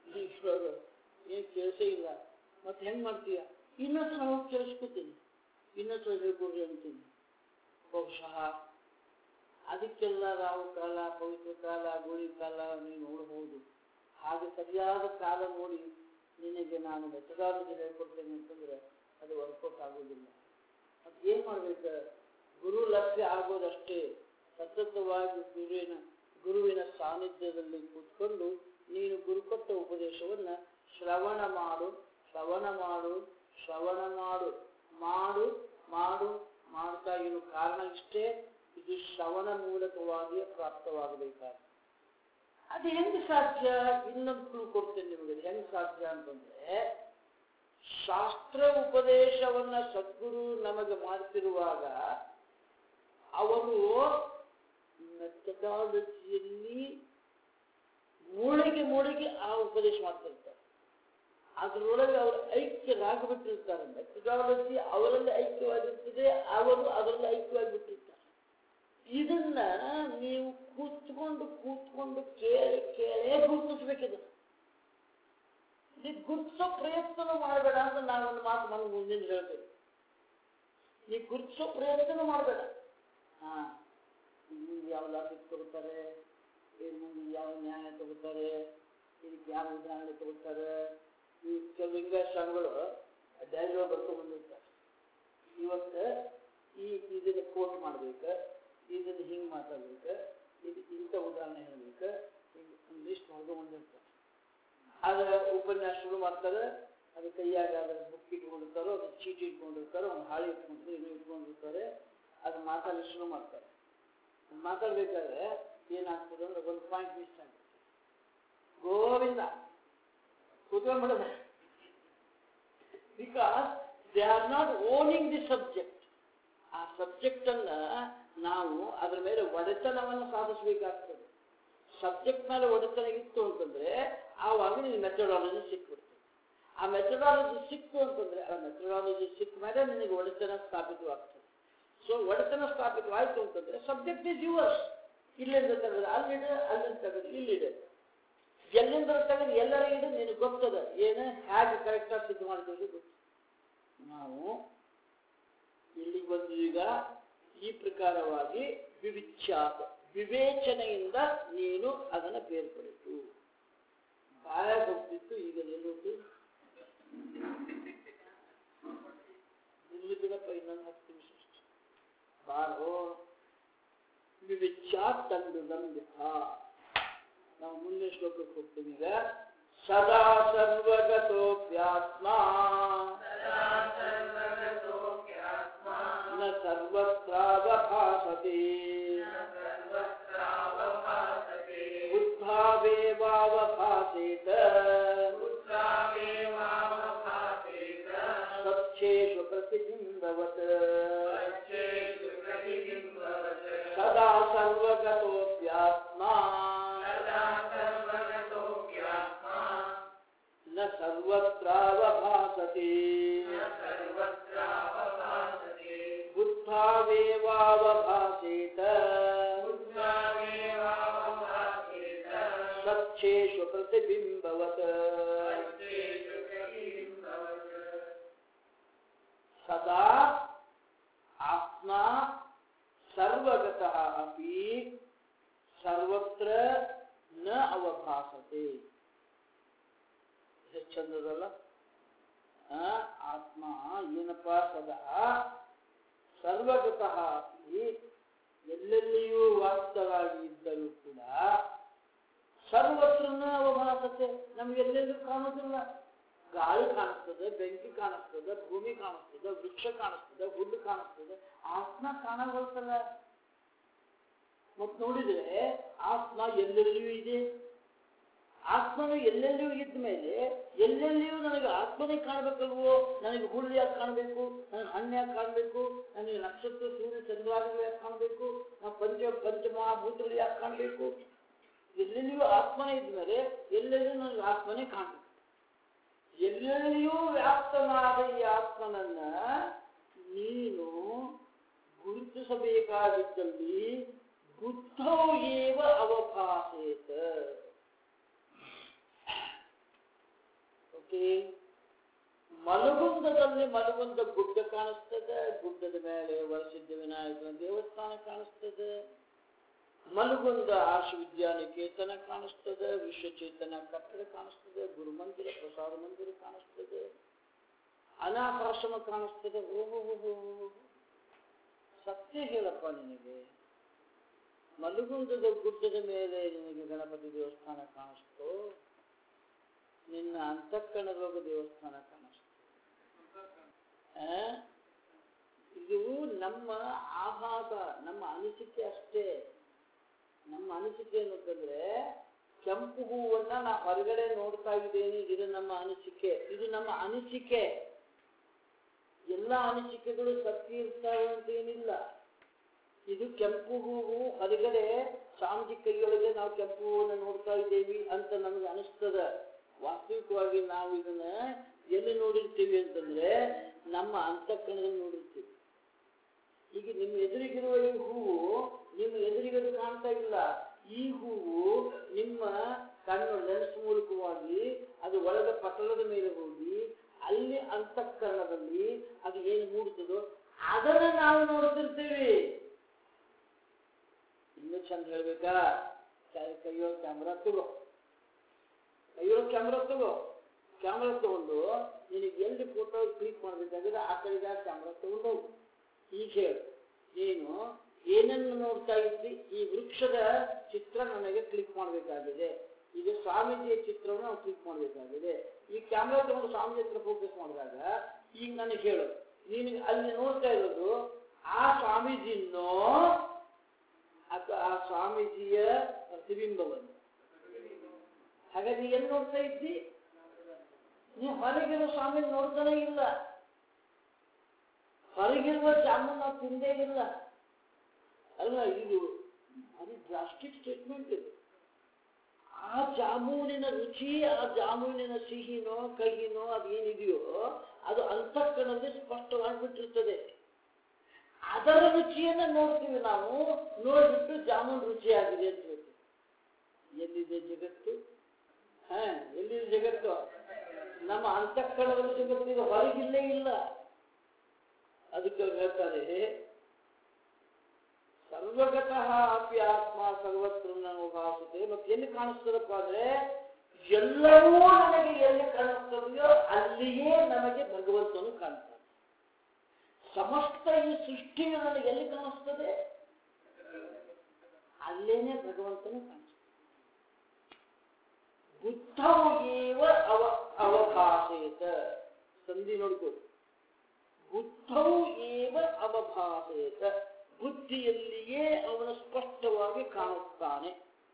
ಅನ್ನೋದು ಏನು ಕೇಳಿಸೇ ಇಲ್ಲ ಮತ್ತೆ ಹೆಂಗ್ ಮಾಡ್ತೀಯ ಇನ್ನೊಂದು ನಾವು ಕೇಳಿಸ್ಕೊತೀನಿ ಇನ್ನೊಂದು ಹೇಳ್ಕೊಡ್ರಿ ಅಂತೀನಿ ಬಹುಶಃ ಅದಕ್ಕೆಲ್ಲ ರಾವು ಕಾಲ ಪವಿತ್ರ ಕಾಲ ಗೋಳಿ ಕಾಲ ನೀವು ನೋಡಬಹುದು ಹಾಗೆ ಸರಿಯಾದ ಕಾಲ ನೋಡಿ ನಿನಗೆ ನಾನು ಮೆಥಡಾಲಜಿ ಹೇಳ್ಕೊಡ್ತೇನೆ ಅಂತಂದ್ರೆ ಅದು ವರ್ಕೌಟ್ ಆಗೋದಿಲ್ಲ ಅದು ಏನು ಮಾಡ್ಬೇಕು ಗುರು ಲಕ್ಷ್ಯ ಆಗೋದಷ್ಟೇ ಸತತವಾಗಿ ಗುರುವಿನ ಗುರುವಿನ ಸಾನ್ನಿಧ್ಯದಲ್ಲಿ ಕೂತ್ಕೊಂಡು ನೀನು ಗುರುಕೊಟ್ಟ ಉಪದೇಶವನ್ನ ಶ್ರವಣ ಮಾಡು ಶ್ರವಣ ಮಾಡು ಶ್ರವಣ ಮಾಡು ಮಾಡು ಮಾಡು ಮಾಡ್ತಾ ಇರೋ ಕಾರಣ ಇಷ್ಟೇ ಇದು ಶ್ರವಣ ಮೂಲಕವಾಗಿ ಪ್ರಾಪ್ತವಾಗಬೇಕಾದ ಅದು ಹೆಂಗೆ ಸಾಧ್ಯ ಇನ್ನೊಂದು ಕ್ಲೂ ಕೊಡ್ತೇನೆ ನಿಮಗೆ ಹೆಂಗೆ ಸಾಧ್ಯ ಅಂತಂದ್ರೆ ಶಾಸ್ತ್ರ ಉಪದೇಶವನ್ನ ಸದ್ಗುರು ನಮಗೆ ಮಾಡ್ತಿರುವಾಗ ಅವರು ಮೆಥಡಾಲಜಿಯಲ್ಲಿ ಮೂಳೆಗೆ ಮೂಳೆಗೆ ಆ ಉಪದೇಶ ಮಾಡ್ತಿರ್ತಾರೆ ಅದರೊಳಗೆ ಅವರು ಐಕ್ಯರಾಗಿಬಿಟ್ಟಿರ್ತಾರೆ ಮೆಥಡಾಲಜಿ ಅವರಲ್ಲಿ ಐಕ್ಯವಾಗಿರ್ತದೆ ಅವರು ಅದರಲ್ಲಿ ಐಕ್ಯವಾಗಿಬಿಟ್ಟಿರ್ತಾರೆ ಇದನ್ನ ನೀವು ಕೂತ್ಕೊಂಡು ಕೂತ್ಕೊಂಡು ಕೇಳಿ ಕೇಳೇ ಗುರುತಿಸ್ಬೇಕಿದೆ ಇದು ಗುರುತಿಸೋ ಪ್ರಯತ್ನ ಮಾಡಬೇಡ ಅಂತ ನಾವೊಂದು ಮಾತು ಮನೆ ಮುಂದಿನ ಹೇಳ್ತೇವೆ ನೀ ಗುರುತಿಸೋ ಪ್ರಯತ್ನ ಮಾಡಬೇಡ ಹಾ ಮುಂದೆ ಯಾವ ಲಾಜಿಕ್ ತಗೋತಾರೆ ಇನ್ನು ಮುಂದೆ ಯಾವ ನ್ಯಾಯ ತಗೋತಾರೆ ಇದಕ್ಕೆ ಯಾವ ಉದಾಹರಣೆ ತಗೋತಾರೆ ಈ ಕೆಲವು ಲಿಂಗಾಶ್ರಮಗಳು ಡೈರಿಯೋ ಬರ್ಕೊಂಡು ಬಂದಿರ್ತಾರೆ ಇವತ್ತು ಈ ಇದನ್ನ ಕೋಟ್ ಮಾಡ್ಬೇಕು ಇದನ್ನ ಹಿಂಗೆ ಮಾತಾಡ್ಬೇಕು ಇದು ಇಂಥ ಉದಾಹರಣೆ ಹೇಳ್ಬೇಕು ಹಿಂಗೆ ಲಿಸ್ಟ್ ಮಾಡ್ಕೊಂಡು ಬಂದಿರ್ತಾರೆ ಆದ್ರೆ ಉಪನ್ಯಾಸ ಶುರು ಮಾಡ್ತಾರೆ ಅದು ಕೈಯಾಗ ಅದ್ರ ಬುಕ್ ಇಟ್ಕೊಂಡಿರ್ತಾರೋ ಅದು ಚೀಟಿ ಇಟ್ಕೊಂಡಿರ್ತಾರೋ ಒಂದು ಹಾಳಿ ಇಟ್ಕೊಂಡಿರ್ತಾರೆ ಇದು ಇಟ್ಕೊಂಡಿರ್ತಾರೆ ಅದು ಮಾತಾಡಲು ಶುರು ಮಾಡ್ತಾರೆ ಅದ್ ಮಾತಾಡ್ಬೇಕಾದ್ರೆ ಏನಾಗ್ತದೆ ಅಂದ್ರೆ ಒಂದು ಪಾಯಿಂಟ್ ಮಿಸ್ ಆಗುತ್ತೆ ಗೋವಿಂದ ಕೂತ್ಕೊಂಡ್ಬಿಡದೆ because they are not owning the subject ಆ ಸಬ್ಜೆಕ್ಟ್ ಅನ್ನ ನಾವು ಅದರ ಮೇಲೆ ಒಡೆತನವನ್ನು ಸಾಧಿಸಬೇಕಾಗ್ತದೆ ಸಬ್ಜೆಕ್ಟ್ ಮೇಲೆ ಒಡೆತನ ಇತ್ತು ಅಂತಂದ್ರೆ ಆವಾಗ ನಿನ್ನ ಮೆಥಡಾಲಜಿ ಸಿಕ್ಬಿಡ್ತದೆ ಆ ಮೆಥಡಾಲಜಿ ಸಿಕ್ತು ಅಂತಂದ್ರೆ ಆ ಮೆಥಡಾಲಜಿ ಸಿಕ್ಕ ಮೇಲೆ ನಿನಗೆ ಒಡೆತನ ಸ್ಥಾಪಿತವಾಗ್ತದೆ ಸೊ ಒಡೆತನ ಸ್ಥಾಪಿತವಾಯ್ತು ಅಂತಂದ್ರೆ ಸಬ್ಜೆಕ್ಟ್ ಇಸ್ ಯುವರ್ಸ್ ಇಲ್ಲಿಂದ ತೆಗೆದು ಅಲ್ಲಿಡೆ ಅಲ್ಲಿಂದ ತೆಗೆದು ಇಲ್ಲಿದೆ ಎಲ್ಲಿಂದ ತೆಗೆದು ಎಲ್ಲರ ಇಡು ನಿನಗೆ ಗೊತ್ತದ ಏನು ಹೇಗೆ ಕರೆಕ್ಟಾಗಿ ಸಿದ್ಧ ಮಾಡ್ತೀವಿ ಗೊತ್ತು ನಾವು ಇಲ್ಲಿಗೆ ಬಂದು ಈಗ ಈ ಪ್ರಕಾರವಾಗಿ ವಿವಿಚ್ಛಾತ ವಿವೇಚನೆಯಿಂದ ನೀನು ಅದನ್ನು ಬೇರ್ಪಡಿತು ಬಾಯ ಹೋಗ್ತಿತ್ತು ಈಗ ನಿಲ್ಲುತ್ತು ನಿಲ್ಲುತ್ತಿದಪ್ಪ ಇನ್ನೊಂದು ಹತ್ತು ನಿಮಿಷ ಅಷ್ಟೆ. ಬಾರೋ ವಿವಿಚ್ಛಾ ತಂದು ನಂಬಿತ ನಾವು ಮುಂದಿನ ಶ್ಲೋಕಕ್ಕೆ ಹೋಗ್ತೀವಿ ಈಗ ಸದಾ ಸರ್ವಗತೋಪ್ಯಾತ್ಮ ನ ಸರ್ವತ್ರಾವಭಾಸತೆ ಬುದ್ಧಾವೇವಾವಭಾಸೇತ ಸಚ್ಛೇಷು ಪ್ರತಿಬಿಂಬವತ್ ಸದಾ ಸರ್ವಗತೋಪ್ಯಾತ್ಮ ನ ಸರ್ವತ್ರಾವಭಾಸತೆ ಬುದ್ಧಾವೇವಾವಭಾಸೇತ ಸಚ್ಛೇಷು ಪ್ರತಿಬಿಂಬವತ್ ಸದಾ ಆತ್ಮ ಸರ್ವಗತಃ ಅಪಿ ಸರ್ವತ್ರ ನ ಅವಭಾಸತೆ ಹೆಚ್ಚಂದದಲ್ಲ ಆ, ಆತ್ಮ ಏನಪ್ಪ ಸದಾ ಸರ್ವಗತಃ ಅಪಿ ಎಲ್ಲೆಲ್ಲಿಯೂ ವಾಸ್ತವಾಗಿ ಇದ್ದರೂ ಕೂಡ ಸರ್ವತ್ರನ ಅವಭಾಸತೆ ನಮಗೆಲ್ಲೆಲ್ಲೂ ಕಾಣೋದಿಲ್ಲ ಗಾಳಿ ಕಾಣಿಸ್ತದೆ ಬೆಂಕಿ ಕಾಣಿಸ್ತದೆ ಭೂಮಿ ಕಾಣಿಸ್ತದೆ ವೃಕ್ಷ ಕಾಣಿಸ್ತದೆ ಹುಲ್ಲು ಕಾಣಿಸ್ತದೆ ಆತ್ಮ ಕಾಣಗೊಳ್ತಲ್ಲ ಮತ್ ನೋಡಿದ್ರೆ ಆತ್ಮ ಎಲ್ಲೆಲ್ಲಿಯೂ ಇದೆ ಆತ್ಮನು ಎಲ್ಲೆಲ್ಲಿಯೂ ಇದ್ದ ಮೇಲೆ ಎಲ್ಲೆಲ್ಲಿಯೂ ನನಗೆ ಆತ್ಮನೇ ಕಾಣಬೇಕಲ್ವೋ ನನಗೆ ಹುಲ್ಲು ಯಾಕೆ ಕಾಣಬೇಕು ನನಗೆ ಹಣ್ಣು ಯಾಕೆ ಕಾಣಬೇಕು ನನಗೆ ನಕ್ಷತ್ರ ಸೂರ್ಯ ಚಂದ್ರಾದಿಗಳು ಯಾಕೆ ಕಾಣಬೇಕು ನಾವು ಪಂಚ ಪಂಚಮಹಾಭೂತಗಳು ಯಾಕೆ ಕಾಣಬೇಕು ಎಲ್ಲೆಲ್ಲಿಯೂ ಆತ್ಮನೇ ಇದ್ಮೇಲೆ ಎಲ್ಲೆಲ್ಲಿಯೂ ನನಗೆ ಆತ್ಮನೇ ಕಾಣಬೇಕು ಎಲ್ಲೆಲ್ಲಿಯೂ ವ್ಯಾಪ್ತನಾದ ಈ ಆತ್ಮನನ್ನ ನೀನು ಗುರುತಿಸಬೇಕಾಗಿದ್ದಲ್ಲಿ ಬುದ್ಧೋ ಏವ ಅವಭಾಸೇತ ಓಕೆ ಮಲಗುಂದದಲ್ಲಿ ಮಲಗುಂದ ಗುಡ್ಡ ಕಾಣಿಸ್ತದೆ ಗುಡ್ಡದ ಮೇಲೆ ವರಸಿದ್ಧ ವಿನಾಯಕನ ದೇವಸ್ಥಾನ ಕಾಣಿಸ್ತದೆ ಮಲಗುಂದ ಆರ್ಷ ವಿದ್ಯಾನಿಕೇತನ ಕಾಣಿಸ್ತದೆ ವಿಶ್ವಚೇತನ ಕಟ್ಟಡ ಕಾಣಿಸ್ತದೆ ಗುರುಮಂದಿರ ಪ್ರಸಾದ ಮಂದಿರ ಕಾಣಿಸ್ತದೆ ಅನಾಥಾಶ್ರಮ ಕಾಣಿಸ್ತದೆ ಓಹೋ ಸತ್ಯ ಹೇಳಪ್ಪ ನಿನಗೆ ಮಲಗುಂದದ ಗುಡ್ಡದ ಮೇಲೆ ನಿನಗೆ ಗಣಪತಿ ದೇವಸ್ಥಾನ ಕಾಣಿಸ್ತೋ ನಿನ್ನ ಅಂತಃಕರಣದೊಳಗೆ ದೇವಸ್ಥಾನ ಕಾಣಿಸ್ತು ಆ? ಇದು ನಮ್ಮ ಆಭಾಸ ನಮ್ಮ ಅನಿಸಿಕೆ ಅಷ್ಟೇ ನಮ್ಮ ಅನಿಸಿಕೆ ಏನಂತಂದ್ರೆ ಕೆಂಪು ಹೂವನ್ನ ನಾ ಹೊರಗಡೆ ನೋಡ್ತಾ ಇದ್ದೇನೆ ಇದು ನಮ್ಮ ಅನಿಸಿಕೆ ಇದು ನಮ್ಮ ಅನಿಸಿಕೆ ಎಲ್ಲ ಅನಿಸಿಕೆಗಳು ಸತ್ಯ ಇರ್ತಾವೆ ಅಂತ ಏನಿಲ್ಲ ಇದು ಕೆಂಪು ಹೂವು ಹೊರಗಡೆ ಸ್ವಾಮೀಜಿ ಕೈಯೊಳಗೆ ನಾವು ಕೆಂಪು ಹೂವನ್ನು ನೋಡ್ತಾ ಇದ್ದೇವೆ ಅಂತ ನಮಗೆ ಅನಿಸ್ತದ ವಾಸ್ತವಿಕವಾಗಿ ನಾವು ಇದನ್ನ ಎಲ್ಲಿ ನೋಡಿರ್ತೀವಿ ಅಂತಂದ್ರೆ ನಮ್ಮ ಅಂತಃಕರಣದಲ್ಲಿ ನೋಡಿರ್ತೀವಿ ಈಗ ನಿಮ್ಮ ಎದುರಿಗಿರುವ ಈ ಹೂವು ನಿಮ್ಮ ಎದುರಿಗೆ ಅದು ಕಾಣ್ತಾ ಇಲ್ಲ ಈ ಹೂವು ನಿಮ್ಮ ಕಣ್ಣು ಲೆನ್ಸ್ ಮೂಲಕವಾಗಿ ಅದು ಒಳಗ ಪಟಲದ ಮೇಲೆ ಹೋಗಿ ಅಲ್ಲಿ ಅಂತಃಕರಣದಲ್ಲಿ ಅದು ಏನು ಮೂಡುತ್ತದೋ ಅದನ್ನ ನಾವು ನೋಡ್ತಿರ್ತೀವಿ ಇನ್ನೂ ಚಂದ ಹೇಳ್ಬೇಕಾ ಕೈ- ಕೈಯೊಳಗೆ ಕ್ಯಾಮ್ರಾ ತಗೋ ಕೈಯೊಳಗೆ ಕ್ಯಾಮ್ರಾ ತಗೋ ಕ್ಯಾಮ್ರಾ ತಗೊಂಡು ನಿನಗೆ ಎಲ್ಲಿ ಫೋಟೋ ಕ್ಲಿಕ್ ಮಾಡಬೇಕಾದ್ರೆ ಆ ಕಡೆಗೆ ಆ ಕ್ಯಾಮ್ರಾ ತಗೊಂಡು ಹೋಗು ಈಗ ಹೇಳು ನೀನು ಏನನ್ನು ನೋಡ್ತಾ ಇದ್ದಿ ಈ ವೃಕ್ಷದ ಚಿತ್ರ ನನಗೆ ಕ್ಲಿಕ್ ಮಾಡಬೇಕಾಗಿದೆ ಈಗ ಸ್ವಾಮೀಜಿಯ ಚಿತ್ರವನ್ನು ನಾವು ಕ್ಲಿಕ್ ಮಾಡಬೇಕಾಗಿದೆ ಈ ಕ್ಯಾಮ್ರಾ ತಗೊಂಡು ಸ್ವಾಮೀಜಿ ಹತ್ರ ಫೋಕಸ್ ಮಾಡಿದಾಗ ಈಗ ನನಗೆ ಹೇಳು ನೀನು ಅಲ್ಲಿ ನೋಡ್ತಾ ಇರೋದು ಆ ಸ್ವಾಮೀಜಿನೋ ಅಥವಾ ಆ ಸ್ವಾಮೀಜಿಯ ಪ್ರತಿಬಿಂಬವನ್ನು ಹಾಗಾದ್ರೆ ಎಲ್ಲಿ ನೋಡ್ತಾ ಇದ್ದಿ ನೀವು ಹೊರಗಿರೋ ಸ್ವಾಮಿ ನೋಡ್ತಾನೆ ಇಲ್ಲ ಹೊರಗಿರುವ ಜಾಮೂನ್ ನಾವು ತಿಂದೇ ಇಲ್ಲ ಅಲ್ಲ ಇದು ಅದು ಡ್ರಾಸ್ಟಿಕ್ ಸ್ಟೇಟ್ಮೆಂಟ್ ಇದು ಆ ಜಾಮೂನಿನ ರುಚಿ ಆ ಜಾಮೂನಿನ ಸಿಹಿನೋ ಕಹಿನೋ ಅದೇನಿದೆಯೋ ಅದು ಅಂತಃಕರಣದಲ್ಲಿ ಸ್ಪಷ್ಟವಾಗಿಬಿಟ್ಟಿರ್ತದೆ ಅದರ ರುಚಿಯನ್ನ ನೋಡ್ತೀವಿ ನಾವು ನೋಡ್ಬಿಟ್ಟು ಜಾಮೂನ್ ರುಚಿಯಾಗಿದೆ ಅಂತ ಹೇಳ್ತೀವಿ ಎಲ್ಲಿದೆ ಜಗತ್ತು ಹಾ ಎಲ್ಲಿದೆ ಜಗತ್ತು ನಮ್ಮ ಅಂತಃಕರಣದಲ್ಲಿ ಜಗತ್ತು ಇದು ಹೊರಗಿಲ್ಲೇ ಇಲ್ಲ ಅದಕ್ಕೆ ಅವ್ರು ಹೇಳ್ತಾರೆ ಸರ್ವಗತಃ ಅಪಿ ಆತ್ಮ ಸರ್ವತ್ರ ನಾವು ಭಾಸುತ್ತೆ ಮತ್ತೆ ಎಲ್ಲಿ ಕಾಣಿಸ್ತದಪ್ಪ ಅಂದ್ರೆ ಎಲ್ಲವೂ ನಮಗೆ ಎಲ್ಲಿ ಕಾಣಿಸ್ತದೆಯೋ ಅಲ್ಲಿಯೇ ನಮಗೆ ಭಗವಂತನು ಕಾಣ್ತಾನೆ ಸಮಸ್ತ ಈ ಸೃಷ್ಟಿಯು ನನಗೆ ಎಲ್ಲಿ ಕಾಣಿಸ್ತದೆ ಅಲ್ಲೇನೆ ಭಗವಂತನು ಕಾಣಿಸ್ತದೆ ಬುದ್ಧವು ಏವ ಅವ ಅವಭಾಸೇತ ಸಂಧಿ ನೋಡ್ಕೊಳ್ಳಿ ಬುದ್ಧವು ಏವ ಅವಭಾಸೇತ ಬುದ್ಧಿಯಲ್ಲಿಯೇ ಅವನು ಸ್ಪಷ್ಟವಾಗಿ ಕಾಣುತ್ತಾನೆ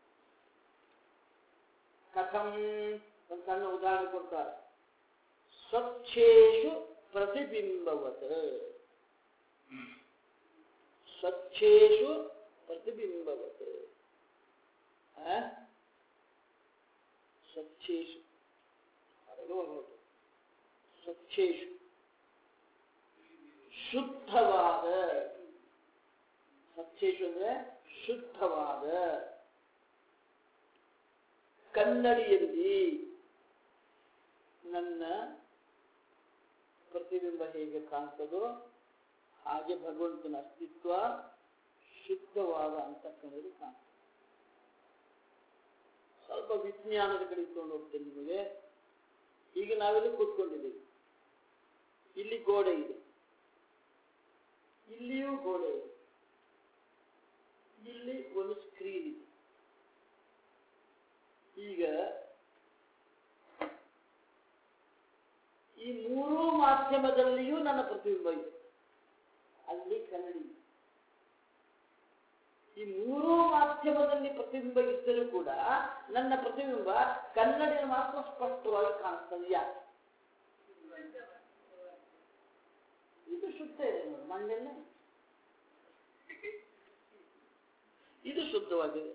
ಕಥಂ ಒಂದು ಸಣ್ಣ ಉದಾಹರಣೆ ಕೊಡ್ತಾರೆ ಸ್ವಚ್ಛೇಷು ಪ್ರತಿಬಿಂಬವತ್ ಸ್ವಚ್ಛೇಷು ಪ್ರತಿಬಿಂಬವತ್ ಆ? ಸ್ವಚ್ಛೇಷು ಹೊರಗೆ ಬರೋದು. ಸ್ವಚ್ಛೇಷು ಶುದ್ಧವಾದ ಸ್ವಚ್ಛೇಷು ಅಂದ್ರೆ ಶುದ್ಧವಾದ ಕನ್ನಡಿಯಲ್ಲಿ ನನ್ನ ಪ್ರತಿಬಿಂಬ ಹೇಗೆ ಕಾಣ್ತದೋ ಹಾಗೆ ಭಗವಂತನ ಅಸ್ತಿತ್ವ ಶುದ್ಧವಾದ ಅಂತಃಕರಣದಲ್ಲಿ ಕಾಣ್ತದೆ ಸ್ವಲ್ಪ ವಿಜ್ಞಾನದ ಕಡೆ ತಗೊಂಡು ಹೋಗ್ತೇನೆ ನಿಮಗೆ ಈಗ ನಾವೆಲ್ಲ ಕೂತ್ಕೊಂಡಿದ್ದೀವಿ ಇಲ್ಲಿ ಗೋಡೆ ಇದೆ ಇಲ್ಲಿಯೂ ಗೋಡೆ ಇದೆ ಇಲ್ಲಿ ಒಂದು ಸ್ಕ್ರೀನ್ ಇದೆ ಈಗ ಈ ಮೂರೂ ಮಾಧ್ಯಮದಲ್ಲಿಯೂ ನನ್ನ ಪ್ರತಿಬಿಂಬ ಇದೆ ಅಲ್ಲಿ ಕನ್ನಡಿ ಇದೆ. ಈ ಮೂರೂ ಮಾಧ್ಯಮದಲ್ಲಿ ಪ್ರತಿಬಿಂಬ ಇದ್ದರೂ ಕೂಡ ನನ್ನ ಪ್ರತಿಬಿಂಬ ಕನ್ನಡಿಯಲ್ಲಿ ಮಾತ್ರ ಸ್ಪಷ್ಟವಾಗಿ ಕಾಣಿಸ್ತದೆ ಯಾಕೆ ಇದು ಶುದ್ಧ ಇದೆ ನೋಡಿ, ಮಣ್ಣೆಲ್ಲ ಇದು ಶುದ್ಧವಾಗಿದೆ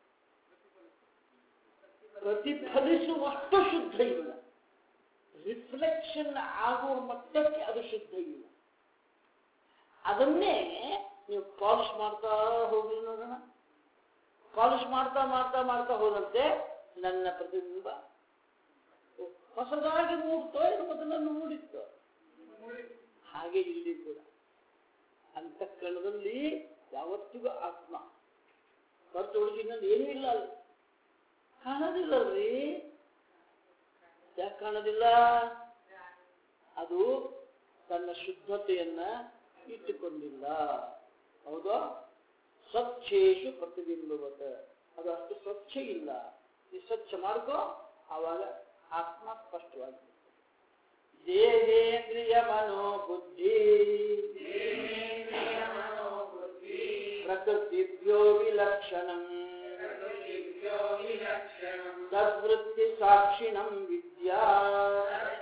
ಪ್ರತಿಫಲಿಸುವಷ್ಟು ಶುದ್ಧ ಇಲ್ಲ ರಿಫ್ಲೆಕ್ಷನ್ ಆಗುವ ಮಟ್ಟಕ್ಕೆ ಅದು ಶುದ್ಧ ಇಲ್ಲ ಅದನ್ನೇ ನೀವು ಪಾಲಿಶ್ ಮಾಡ್ತಾ ಹೋಗಿ ನೋಡೋಣ ಪಾಲಿಶ್ ಮಾಡ್ತಾ ಮಾಡ್ತಾ ಮಾಡ್ತಾ ಹೋದಂತೆ ನನ್ನ ಪ್ರತಿಬಿಂಬ ಹೊಸದಾಗಿ ಮೂಡ್ತೋ ಏನು ಮೊದಲನ್ನು ಮೂಡಿತ್ತೋ ಹಾಗೆ ಇಲ್ಲಿ ಕೂಡ ಅಂತಃಕರಣದಲ್ಲಿ ಯಾವತ್ತಿಗೂ ಆತ್ಮ ಹೊರತು ಉಳಿದಿನಲ್ಲಿ ಏನೂ ಇಲ್ಲ ಅಲ್ಲಿ ಕಾಣೋದಿಲ್ಲಲ್ರಿ ಯಾಕೆ ಕಾಣೋದಿಲ್ಲ ಅದು ತನ್ನ ಶುದ್ಧತೆಯನ್ನ ಇಟ್ಟುಕೊಂಡಿಲ್ಲ ಹೌದಾ ಸ್ವಚ್ಛೇಶು ಪ್ರತಿಬಿಂಬವತ ಅದು ಅಷ್ಟು ಸ್ವಚ್ಛ ಇಲ್ಲ ಈ ಸ್ವಚ್ಛ ಮಾಡ್ಕೋ ಆವಾಗ ಆತ್ಮ ಸ್ಪಷ್ಟವಾಗಿ ದೇಹೇಂದ್ರಿಯ ಮನೋ ಬುದ್ಧಿ ಪ್ರಕೃತಿಭ್ಯೋ ವಿಲಕ್ಷಣಂ ತದ್ವೃತ್ತಿ ಸಾಕ್ಷಿಣಂ ವಿದ್ಯಾ